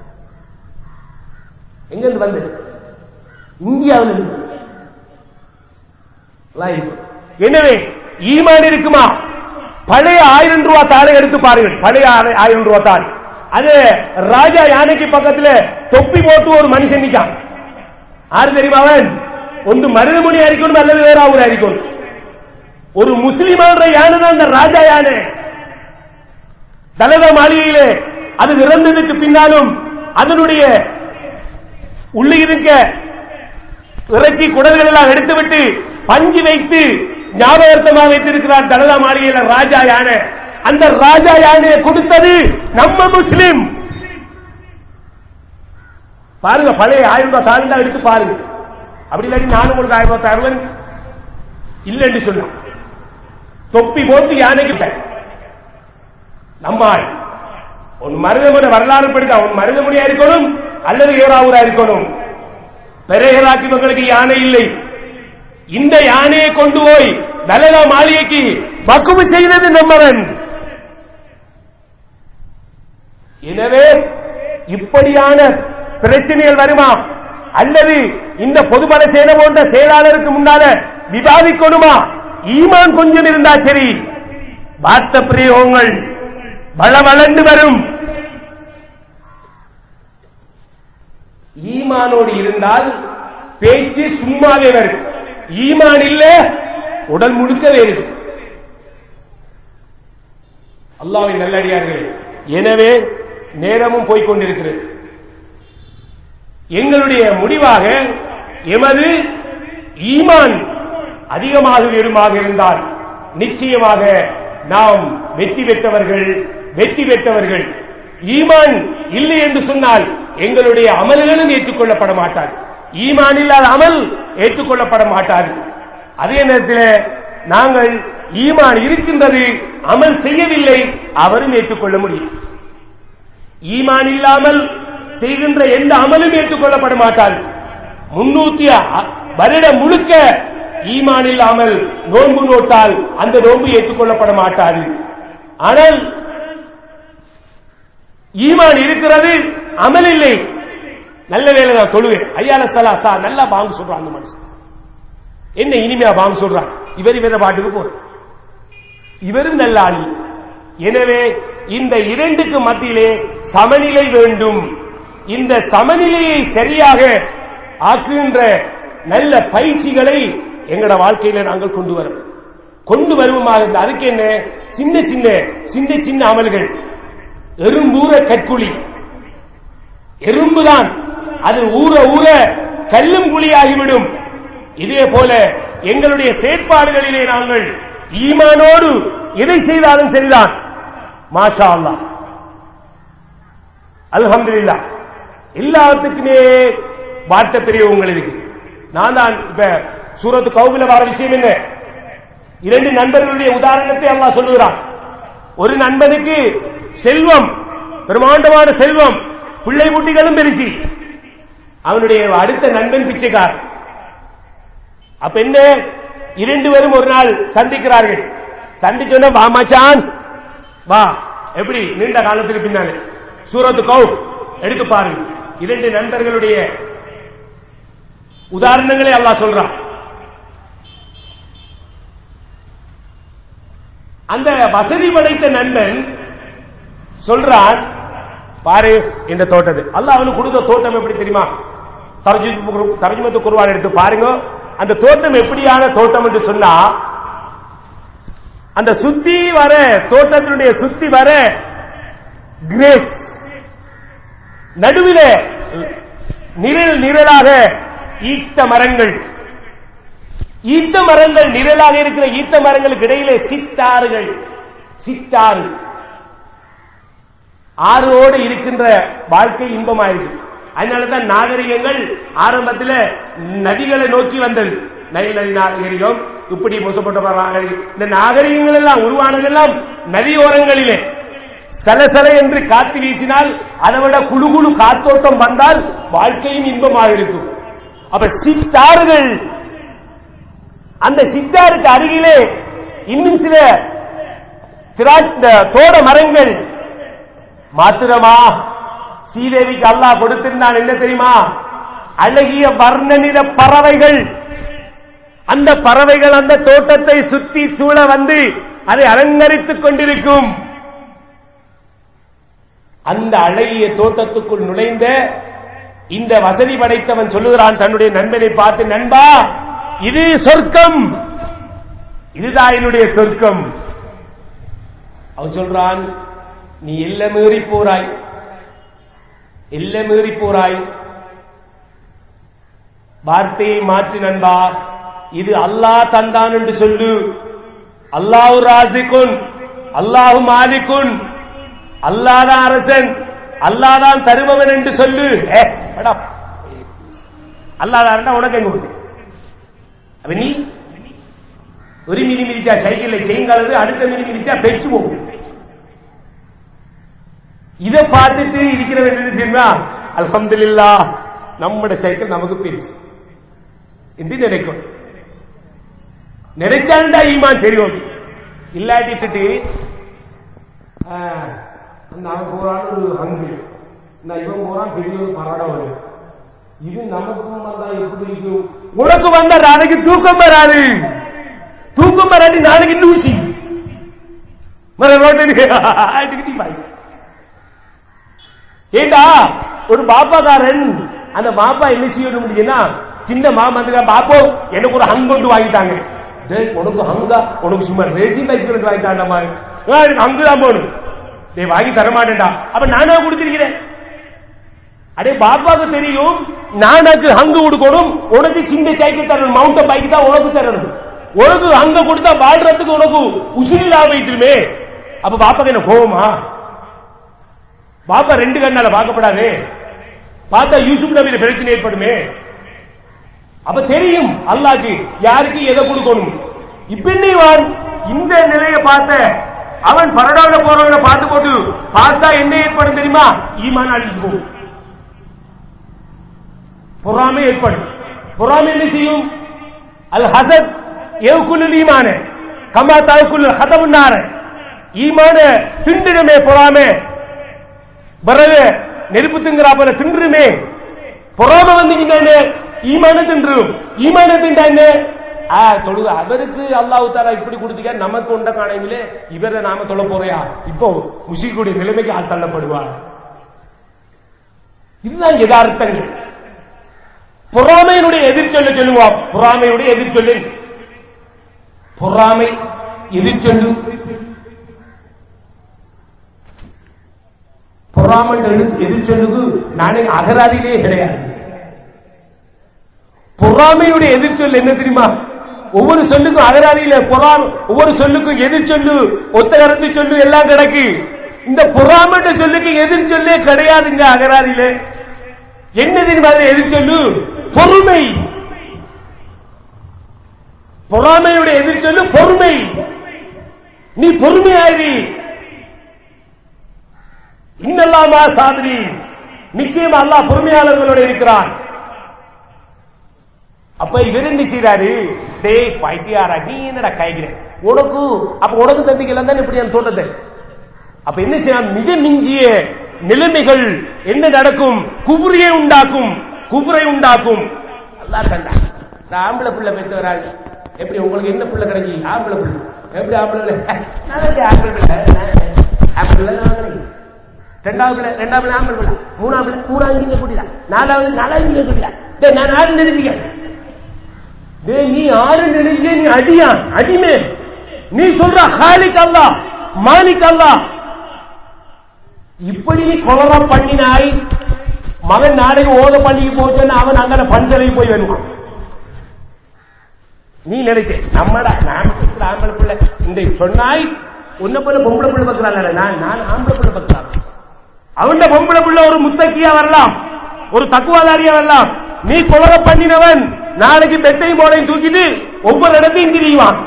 எங்க இருந்து வந்தது இந்தியாவில் இருந்து லைவ். எனவே ஈமான் இருக்குமா பழைய ஆயிரம் ரூபாய் தாளை எடுத்து பாருங்கள் பழைய ஆயிரம் ஆயிரம் ரூபாய் தாள் அது ராஜா யானைக்கு பக்கத்துல தொப்பி போட்டு ஒரு மனுஷன் நிக்கான் ஆறு தெரியுமா அவன் ஒன்று மருதமொழி அரிக்கணும் அல்லது வேற அவர் அரிக்கணும் ஒரு முஸ்லிமான யானை தான் அந்த ராஜா யானை தலத மாளிகையிலே அது இறந்ததுக்கு பின்னாலும் அதனுடைய உள்ளே இருக்க இறைச்சி குடல்கள் எல்லாம் எடுத்துவிட்டு பஞ்சு வைத்து ஞாபகார்த்தமாக வைத்திருக்கிறார் தலதா மாளிகையில ராஜா யானை அந்த ராஜா யானையை கொடுத்தது நம்ம முஸ்லிம் பாருங்க பழைய ஆயிரம் ரூபாய் தாழ்ந்தா எடுத்து பாருங்க அப்படி இல்லாட்டி நானும் உங்களுக்கு ஆயிரம் ரூபாய் தருவன் இல்லைன்னு சொன்னான் தொப்பி போட்டு யானைக்கு நம்மால் உன் மருதமுறை வரலாறு படித்தா உன் மருதமுடியா இருக்கணும் அல்லது ஏறாவூரா இருக்கணும் பெரேராக்கி மக்களுக்கு யானை இல்லை இந்த யானையை கொண்டு போய் தலதா மாளிகைக்கு வக்குவு செய்தது நம்மவன் எனவே இப்படியான பிரச்சனைகள் வருமா அல்லது இந்த பொதுபல சேனை போன்ற செயலாளருக்கு முன்னால விவாதிக்கணுமா ஈமான் கொஞ்சம் இருந்தா சரி வார்த்த பிரயோகங்கள் வள வளர்ந்து வரும் ஈமானோடு இருந்தால் பேச்சு சும்மாவே வரும் ஈமான் இல்ல உடல் முழுக்க வேறு அல்லாவின் நல்லடியார்கள் எனவே நேரமும் போய்கொண்டிருக்கிறது எங்களுடைய முடிவாக எமது ஈமான் அதிகமாக வெறுமாக இருந்தால் நிச்சயமாக நாம் வெற்றி பெற்றவர்கள் வெற்றி பெற்றவர்கள் ஈமான் இல்லை என்று சொன்னால் எங்களுடைய அமல்களும் ஏற்றுக்கொள்ளப்பட மாட்டாது ஈமான் இல்லாத அமல் ஏற்றுக்கொள்ளப்பட மாட்டாது அதே நேரத்தில் நாங்கள் ஈமான் இருக்கின்றது அமல் செய்யவில்லை அவரும் ஏற்றுக்கொள்ள முடியும் ஈமான் இல்லாமல் செய்கின்ற எந்த அமலும் ஏற்றுக்கொள்ளப்பட மாட்டாது முன்னூத்தி வருடம் முழுக்க ஈமான் இல்லாமல் நோன்பு நோட்டால் அந்த நோன்பு ஏற்றுக்கொள்ளப்பட மாட்டாது ஆனால் ஈமான் இருக்கிறது அமல் இல்லை நல்ல வேலை நான் தொழுவேன் ஐயால சலா சா நல்லா பாங்கு சொல்றான் அந்த மனுஷன் என்ன இனிமையா பாங்கு சொல்றான் இவர் இவர பாட்டுக்கு போற இவரும் நல்ல ஆளி எனவே இந்த இரண்டுக்கு மத்தியிலே சமநிலை வேண்டும் இந்த சமநிலையை சரியாக ஆக்குகின்ற நல்ல பயிற்சிகளை எங்கட வாழ்க்கையில நாங்கள் கொண்டு வரோம் கொண்டு வருவோமாக இருந்த அதுக்கு என்ன சின்ன சின்ன சின்ன சின்ன அமல்கள் எறும்பூர கற்குழி எறும்புதான் அது ஊற ஊற கல்லும் குழியாகிவிடும் இதே போல எங்களுடைய செயற்பாடுகளிலே நாங்கள் ஈமானோடு எதை செய்தாலும் சரிதான் மாஷா அல்லா அல்ஹம்துலில்லா எல்லாத்துக்குமே வார்த்த பெரிய உங்களுக்கு நான் தான் இப்ப சூரத்து கௌபில வர விஷயம் என்ன இரண்டு நண்பர்களுடைய உதாரணத்தை அல்லாஹ் சொல்லுகிறான் ஒரு நண்பனுக்கு செல்வம் பிரமாண்டமான செல்வம் பிள்ளை குட்டிகளும் பெருசி அவனுடைய அடுத்த நண்பன் பிச்சைக்கார் அப்ப என்ன இரண்டு பேரும் ஒரு நாள் சந்திக்கிறார்கள் சந்திச்சோன்னா வா மச்சான் வா எப்படி நீண்ட காலத்துக்கு பின்னாலே சூரத்து கௌ எடுத்து பாருங்க இரண்டு நண்பர்களுடைய உதாரணங்களை அல்லாஹ் சொல்றான் அந்த வசதி படைத்த நண்பன் சொல்றான் பாரு இந்த தோட்டத்து அல்லாஹ் அவனுக்கு கொடுத்த தோட்டம் எப்படி தெரியுமா தர்ஜுமத்து குருவான் எடுத்து பாருங்க அந்த தோட்டம் எப்படியான தோட்டம் என்று சொன்னா அந்த சுத்தி வர தோட்டத்தினுடைய சுத்தி வர கிரேஸ் நடுவில் நிழல் நிழலாக ஈட்ட மரங்கள் ஈட்ட மரங்கள் நிழலாக இருக்கிற ஈட்ட மரங்களுக்கு இடையிலே சித்தாறுகள் சித்தாறு ஆறோடு இருக்கின்ற வாழ்க்கை இன்பமாயிருக்கு அதனாலதான் நாகரிகங்கள் ஆரம்பத்தில் நதிகளை நோக்கி வந்தது நைல் நதி நாகரிகம் இப்படி மோசப்பட்ட நாகரிகம் இந்த நாகரிகங்கள் எல்லாம் உருவானதெல்லாம் நதியோரங்களிலே சலசல என்று காத்து வீசினால் அதை விட குழு குழு காத்தோட்டம் வந்தால் வாழ்க்கையும் இன்பமாக இருக்கும் அப்ப சித்தாறுகள் அந்த சித்தாருக்கு அருகிலே இன்னும் சில திராட்ச தோட மரங்கள் மாத்திரமா ஸ்ரீதேவிக்கு அல்லாஹ் கொடுத்திருந்தான் என்ன தெரியுமா அழகிய வர்ணநிற பறவைகள் அந்த பறவைகள் அந்த தோட்டத்தை சுத்தி சூழ வந்து அதை அலங்கரித்துக் கொண்டிருக்கும் அந்த அழகிய தோட்டத்துக்குள் நுழைந்த இந்த வசதி படைத்தவன் சொல்லுகிறான் தன்னுடைய நண்பனை பார்த்து நண்பா இது சொர்க்கம் இதுதான் என்னுடைய சொர்க்கம் அவன் சொல்றான் நீ எல்ல மீறி போறாய் எல்ல மீறி போறாய் வார்த்தையை மாற்று நண்பா இது அல்லாஹ் தந்தான் என்று சொல்லு அல்லாஹு ராசிக்குன் அல்லாஹு மாலிக்குன் அல்லாதான் அரசன் அல்லாதான் தருபவன் என்று சொல்லு ஏ, அடா. அல்லாதான் உனக்கு எங்க உண்டு அப்ப நீ ஒரு மினி மிதிச்சா சைக்கிள்ல செய்யுங்காலது அடுத்த மினி மிதிச்சா பெச்சு போகும் இதை பார்த்துட்டு இருக்கிறவன் என்ன தெரியுமா அல்ஹம்துலில்லா நம்முடைய சைக்கிள் நமக்கு பெருசு என்று நினைக்கும் நினைச்சாண்டா ஈமான் தெரியும் இல்லாட்டிட்டு ஆ, அந்த அவன் போறான் ஒரு ஹங்கு நான் இவன் போறான் பெரிய ஒரு பரடம் வரும் இது நமக்கும் வந்தா எப்படி இருக்கும் உனக்கு வந்தா நாளைக்கு தூக்கம் வராது தூக்கம் வராது நாளைக்கு லூசி மர ரோட்டு பாய் ஏண்டா ஒரு பாப்பாக்காரன் அந்த பாப்பா என்ன செய்யணும் முடியும்னா சின்ன மாமா வந்து பாப்போ எனக்கு ஒரு ஹங் கொண்டு வாங்கிட்டாங்க டேய், உனக்கு ஹங்கா உனக்கு சும்மா ரேசிங் பைக் கொண்டு வாங்கிட்டாண்டா எனக்கு ஹங்கு தான் போகணும் டேய் வாங்கி தர மாட்டேன்டா அப்ப நானா கொடுத்திருக்கிறேன் அடே பாப்பாக்கு தெரியும் நானுக்கு ஹங்கு கொடுக்கணும் உனக்கு சின்ன சைக்கிள் தரணும் மவுண்டன் பைக் தான் உனக்கு தரணும் உனக்கு அங்க கொடுத்தா வாழ்றதுக்கு உனக்கு உசிலா போயிட்டுமே அப்ப பாப்பாக்கு என்ன கோவமா பாப்பா ரெண்டு கண்ணால பார்க்கப்படாது பார்த்தா யூசுப் நபியில பிரச்சனை ஏற்படுமே அப்ப தெரியும் அல்லாக்கு யாருக்கு எதை கொடுக்கணும் இப்ப என்ன வான் இந்த நிலையை பார்த்த அவன் பரடாவில போறவங்களை பார்த்து போட்டு பார்த்தா என்ன ஏற்படும் தெரியுமா ஈமான் அழிச்சு போகும் பொறாமை ஏற்படும் பொறாமை என்ன செய்யும் அல் ஹசத் ஏவுக்குள்ள ஈமான கமா தாவுக்குள்ள ஹதமுன்னார ஈமான திண்டிடுமே பொறாமை பிறகு நெருப்பு திங்குறா போல தின்றுமே பொறாம வந்தீங்க என்ன ஈமான தின்றும் ஈமான தின்றா என்ன ஆ, தொழுக அவருக்கு அல்லாஹ் தாலா இப்படி கொடுத்தீங்க நமக்கு உண்ட காணையிலே இவரை நாம தொழ போறையா இப்போ முஷிக்குடைய நிலைமைக்கு ஆள் தள்ளப்படுவார் இதுதான் யதார்த்தங்கள் பொறாமையினுடைய எதிர்ச்சொல்ல சொல்லுவோம் பொறாமையுடைய எதிர்ச்சொல்லு பொறாமை எதிர்ச்சொல்லு பொறாமல் எதிர்ச்சொல்லுக்கு நானே அகராதியிலே கிடையாது பொறாமையுடைய எதிர்ச்சொல் என்ன தெரியுமா ஒவ்வொரு சொல்லுக்கும் அகராதியில பொறாம ஒவ்வொரு சொல்லுக்கும் எதிர்ச்சொல்லு ஒத்த கருத்து சொல்லு எல்லாம் கிடக்கு இந்த பொறாமன்ற சொல்லுக்கு எதிர்ச்சொல்லே கிடையாதுங்க அகராதியில என்ன தெரியுமா அதுல எதிர்ச்சொல்லு பொறுமை பொறாமையுடைய எதிர்ச்சொல்லு பொறுமை நீ பொறுமையாயிரி இன்னல்லாமா சாதனி நிச்சயம் அல்லாஹ் பொறுமையாளர்களோட இருக்கிறான் அப்ப இவர் என்ன செய்யறாரு டேய் பைத்தியாரா நீ என்னடா காய்கிற உனக்கு அப்ப உனக்கு தம்பிக்கலாம் தானே இப்படி நான் சொல்றது அப்ப என்ன செய்யலாம் மிக மிஞ்சிய நிலைமைகள் என்ன நடக்கும் குபுரியை உண்டாக்கும் குபுரை உண்டாக்கும் அல்லா கண்டா இந்த ஆம்பளை பிள்ளை பெற்று வராள் எப்படி உங்களுக்கு என்ன பிள்ளை கிடைக்கி ஆம்பளை பிள்ளை எப்படி ஆம்பளை பிள்ளை நான் எப்படி ஆம்பளை பிள்ளை நான் ஆம்பளை பிள்ளை நான் கிடைக்கும். ரெண்டாவது பிள்ளை ரெண்டாவது பிள்ளை ஆம்பளை பிள்ளை மூணாவது பிள்ளை மூணாவது இங்க கூட்டிடா நாலாவது நாலாவது இங்க கூட்டிடா டேய் நான் ஆறு நினைச்சிக்க டேய் நீ ஆறு நினைக்க நீ அடியான் அடிமே நீ சொல்ற ஹாலிக் அல்லா மாலிக் அல்லா இப்படி நீ கொலரா பண்ணினாய் மகன் நாளைக்கு ஓத பள்ளிக்கு போச்சுன்னு அவன் அங்கே பஞ்சலைக்கு போய் வருவான் நீ நினைச்ச நம்மடா நாம பெற்ற ஆம்பளை பிள்ளை இந்த சொன்னாய் உன்னை போல பொம்பளை பிள்ளை பக்கிறாள் நான் நான் ஆம்பளை பிள்ளை பக்கிறான் அவன் பொம்பளை பிள்ளை ஒரு முத்தக்கியா வரலாம் ஒரு தக்குவாதாரியா வரலாம் நீ குளற பண்ணினவன் நாளைக்கு பெட்டையும் போடையும் தூக்கிட்டு ஒவ்வொரு இடத்தையும் திரிவான்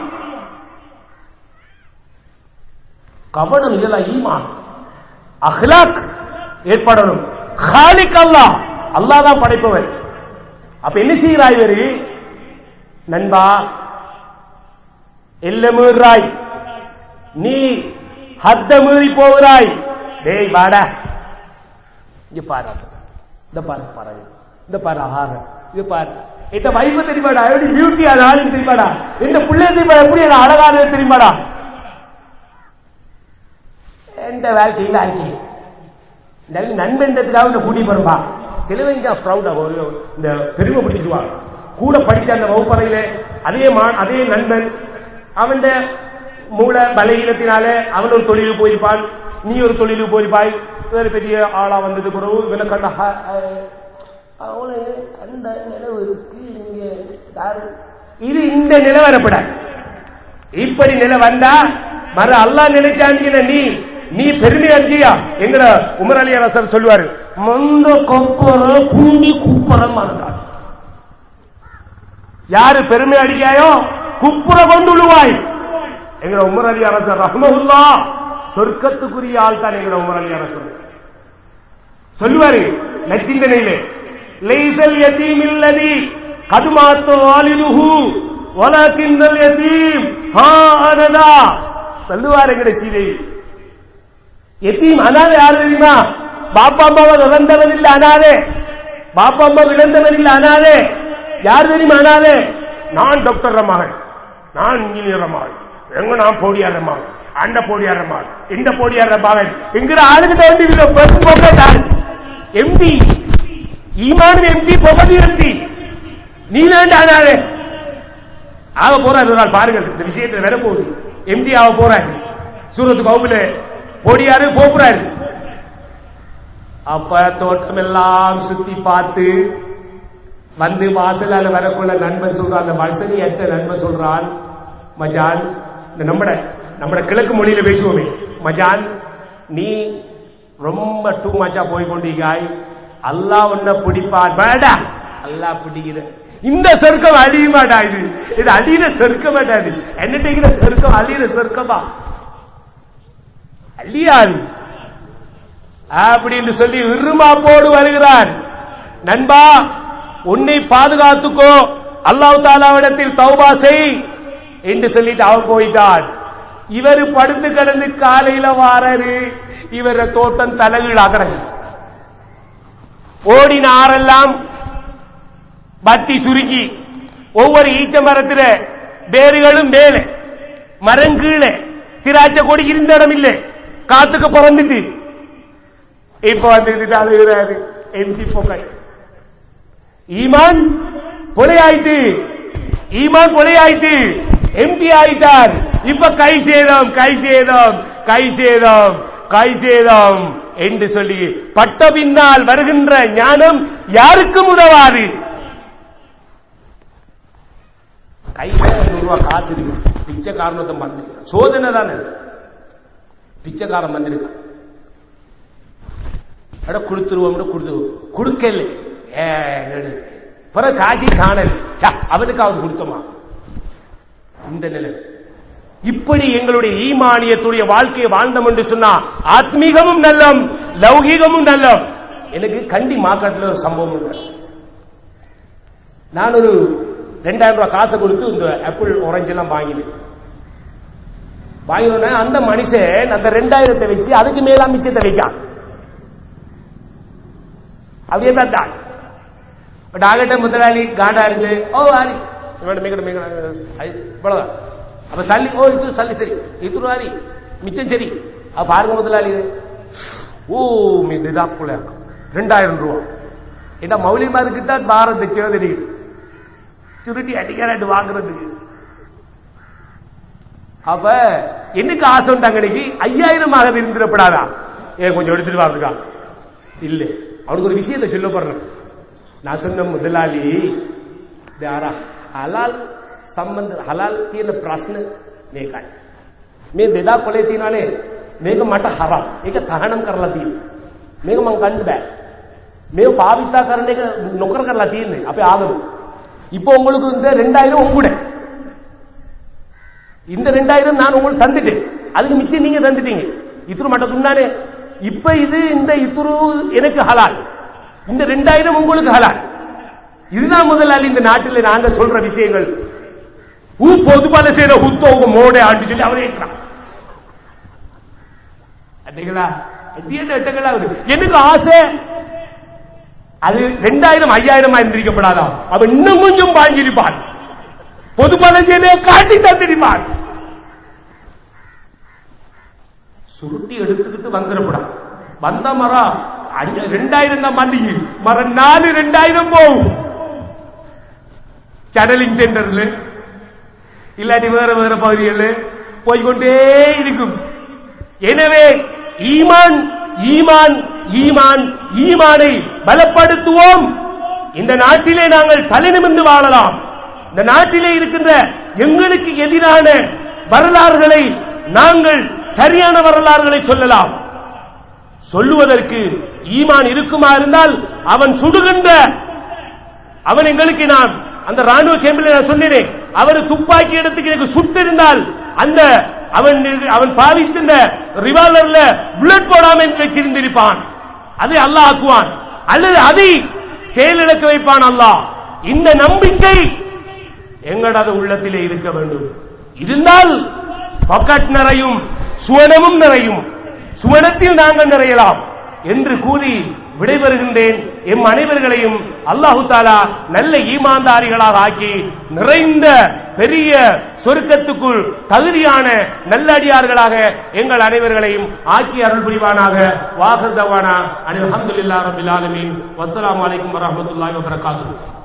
கவனம் இதெல்லாம் ஈமான் அஹ்லாக் ஏற்படணும் ஹாலிக் அல்லாஹ் அல்லாஹ் தான் படைப்பவன் அப்ப என்ன செய்கிறாய் இவரு நண்பா எல்ல மீறாய் நீ ஹத்த மீறி போகிறாய் டேய் வாடா இங்க பாரு இந்த பாரு பாரு இந்த பாரு ஆகாரம் இது பாரு இந்த வைஃப தெரியுமாடா எப்படி பியூட்டி அது ஆளுன்னு தெரியுமாடா இந்த பிள்ளை தெரியுமா எப்படி அது அழகானது தெரியுமாடா எந்த வாழ்க்கையில் ஆக்கி இந்த நண்பன்றதுக்காக இந்த கூட்டி போறப்பா சிலவங்க ப்ரௌடா ஒரு இந்த பெருமை பிடிச்சிடுவாங்க கூட படிச்ச அந்த வகுப்பறையில அதே மா அதே நண்பன் அவன் மூல பலகீனத்தினால அவன் ஒரு தொழிலுக்கு போயிருப்பான் நீ ஒரு தொழிலுக்கு போயிருப்பாய் வேறு பெரிய ஆளா வந்தது பிறகு இவனை கண்ட அவளை கண்ட நிலவு இருக்கு இங்க யாரு இது இந்த நிலை வரப்பட இப்படி நிலை வந்தா மற அல்லா நினைச்சாங்க நீ நீ பெருமை அஞ்சியா எங்கட உமர் அலி அரசர் சொல்லுவாரு மொந்த கொப்பர குண்டி குப்பரம் இருந்தார் யாரு பெருமை அடிக்காயோ குப்புற கொண்டு விழுவாய் எங்கட உமர் அலி அரசர் ரஹ்மஹுல்லா சொர்க்கத்துக்குரிய ஆள் தான் எங்கட உமர் அலி அரசர் சொல்லுவாரு நச்சிந்தனையிலே லைசல் யதீம் இல்லதி கதுமாத்து வாலிதுஹு வலக்கின்னல் யதீம் ஹா அனதா சொல்லுவார் எங்கட சீதை எத்தீம் அனாதை யாரு தெரியுமா பாப்பா அம்மாவை இழந்தவன் இல்ல அனாதே பாப்பா அம்மா இழந்தவன் இல்ல அனாதே யார் தெரியுமா அனாதே நான் டாக்டர் மகன் நான் இன்ஜினியர் மகன் எங்க நான் போடியார மகன் அந்த போடியார மகன் இந்த போடியார மகன் எங்கிற ஆளுகிட்ட வேண்டி எம்பி ஈமான் எம்பி பொகதி எம்பி நீ வேண்ட அனாதே ஆக போறாரு ஒரு நாள் பாருங்கள் இந்த விஷயத்துல வேற போகுது எம்டி ஆக போறாரு சூரத்து கவுபில பொடியாரு போக்குறாரு அப்ப தோட்டம் எல்லாம் சுத்தி பார்த்து வந்து வாசலால வரக்குள்ள நண்பன் சொல்றான் அந்த வசதி அச்ச நண்பன் சொல்றான் மஜான் இந்த நம்மட நம்மட கிழக்கு மொழியில பேசுவோமே மஜான் நீ ரொம்ப டூ மச்சா போய் கொண்டிருக்காய் அல்லாஹ் உன்னை பிடிப்பான் வேடா அல்லாஹ் பிடிக்கிற இந்த சொர்க்கம் அழிய மாட்டா இது இது அழியிற சொர்க்க மாட்டாது என்ன சொர்க்கம் அழியிற சொர்க்கமா அழியாது அப்படின்னு சொல்லி விரும்பாப்போடு வருகிறான் நண்பா உன்னை பாதுகாத்துக்கோ அல்லாஹ் தாலாவிடத்தில் தௌபா செய் என்று சொல்லிட்டு அவன் போயிட்டான் இவர் படுத்து கிடந்து காலையில வாரரு இவர தோட்டம் தலைகீழாகிறது ஓடின ஆறெல்லாம் பத்தி சுருக்கி ஒவ்வொரு ஈச்ச மரத்துல வேறுகளும் மேலே மரங்கீழே திராட்சை கொடி இருந்த இடம் இல்லை காத்துக்கு பிறந்துட்டு இப்ப வந்து அழுகிறாரு எம்டி பொங்கல் ஈமான் கொலையாயிட்டு ஈமான் கொலையாயிட்டு எம்டி ஆயிட்டார் இப்ப கை சேதம் கை சேதம் கை சேதம் கை சேதம் என்று சொல்லி பட்ட பின்னால் வருகின்ற ஞானம் யாருக்கும் உதவாது கையில நூறு ரூபாய் காசு இருக்கு பிச்சைக்காரனத்தை வந்து சோதனை தானே பிச்சைக்காரன் வந்திருக்கான் அட கொடுத்துருவோம் கொடுத்து கொடுக்கல பிறகு காட்சி காணல் அவனுக்காவது கொடுத்தோமா இந்த நிலை இப்படி எங்களுடைய ஈமானியத்துடைய வாழ்க்கையை வாழ்ந்தோம் என்று சொன்னா ஆத்மீகமும் நல்லம் லௌகீகமும் நல்லம் எனக்கு கண்டி மார்க்கெட்ல ஒரு சம்பவம் உண்டு நான் ஒரு ரெண்டாயிரம் ரூபாய் காசை கொடுத்து இந்த ஆப்பிள் ஆரஞ்சு எல்லாம் வாங்கினேன் வாங்கினோட அந்த மனுஷன் அந்த ரெண்டாயிரத்தை வச்சு அதுக்கு மேல மிச்சத்தை வைக்கான் அப்படியே தான் தான் பட் ஆகட்ட முதலாளி காண்டா இருக்கு ஓ ஆரி இவன் மிகட மிக இவ்வளவுதான் அப்ப சல்லி ஓ இது சல்லி சரி இது ஆரி மிச்சம் சரி அப்ப பாருங்க முதலாளி ஓ இதுதான் போல இருக்கும் ரெண்டாயிரம் ரூபா ஏன்னா மௌலிமாருக்கு தான் பாரத் தச்சியோ தெரியும் சுருட்டி அடிக்கிறாட்டு வாங்குறதுக்கு அப்ப என்னக்கு ஆசை உண்டாங்க இன்னைக்கு ஐயாயிரம் ஆக இருந்துடப்படாதா ஏ கொஞ்சம் எடுத்துட்டு வாருக்கா இல்ல அவனுக்கு ஒரு விஷயத்தை சொல்ல போறேன் நான் சொன்ன முதலாளி हलाल संबंध हलाल තියෙන ප්‍රශ්න මේකයි මේ දෙදා කොලේ තියෙනවානේ මේක මට හරම් ඒක තහනම් කරලා තියෙනවා මේක මං ගන්න බෑ மேவ் பாவித்தா கரண்டே நொக்கர කරලා තියෙන්නේ අපේ ආගම. இப்போ உங்களுக்கு இந்த ரெண்டாயிரம் உங்களுட இந்த ரெண்டாயிரம் நான் உங்களுக்கு தந்துட்டேன் அதுக்கு மிச்சம் நீங்க தந்துட்டீங்க இத்துரு மட்டும் துண்ணானே இப்ப இது இந்த இத்துரு எனக்கு ஹலால் இந்த ரெண்டாயிரம் உங்களுக்கு ஹலால் இதுதான் முதலாளி இந்த நாட்டில் நாங்க சொல்ற விஷயங்கள் ஊ பொதுப்பால செய்யற உத்தவங்க மோட ஆண்டு சொல்லி அவரே இருக்கிறான் அன்னைகளா எட்டியது எட்டங்களா அவரு எனக்கு ஆசை அது ரெண்டாயிரம் ஐயாயிரம் இருந்திருக்கப்படாதா அவன் இன்னும் கொஞ்சம் வாங்கியிருப்பான் பொது பலசையிலே காட்டி தந்திருப்பான் சுருட்டி எடுத்துக்கிட்டு வந்துடப்படாது வந்த மரம் அஞ்சு- ரெண்டாயிரம் தான் மல்லிகை மரம் நாலு ரெண்டாயிரம் போகும் சேனலிங் சென்டர்ல இல்லாட்டி வேற வேற பகுதிகளில் போய்கொண்டே இருக்கும் எனவே ஈமான் ஈமான் ஈமான் ஈமானை பலப்படுத்துவோம் இந்த நாட்டிலே நாங்கள் தலைநிமிர்ந்து வாழலாம் இந்த நாட்டிலே இருக்கின்ற எங்களுக்கு எதிரான வரலாறுகளை நாங்கள் சரியான வரலாறுகளை சொல்லலாம் சொல்லுவதற்கு ஈமான் இருக்குமா இருந்தால் அவன் சுடுகின்ற அவன் எங்களுக்கு நான் அந்த ராணுவ கேம்பில் நான் சொன்னேனே அவர் துப்பாக்கி இடத்துக்கு எனக்கு சுட்டிருந்தால் அந்த அவன் அவன் பாவித்திருந்த ரிவால்வர்ல புல்லட் போடாம எனக்கு வச்சிருந்திருப்பான் அதை அல்லாஹ் ஆக்குவான் அல்லது அதை செயலிழக்க வைப்பான் அல்லாஹ் இந்த நம்பிக்கை எங்களது உள்ளத்திலே இருக்க வேண்டும் இருந்தால் பாக்கெட் நிறையும் சுவனமும் நிறையும் சுவனத்தில் நாங்கள் நிறையலாம் என்று கூறி விடைபெறுகின்றேன் எம் அனைவர்களையும் அல்லாஹு தாலா நல்ல ஈமான்தாரிகளாக ஆக்கி நிறைந்த பெரிய சொருக்கத்துக்குள் தகுதியான நல்லடியார்களாக எங்கள் அனைவர்களையும் ஆக்கி அருள் புரிவானாக வாகர்தவானா அனில் அஹமதுல்லா ரபில் ஆலமீன் வஸ்ஸலாமு அலைக்கும் வரஹ்மத்துல்லாஹி வபரகாத்துஹு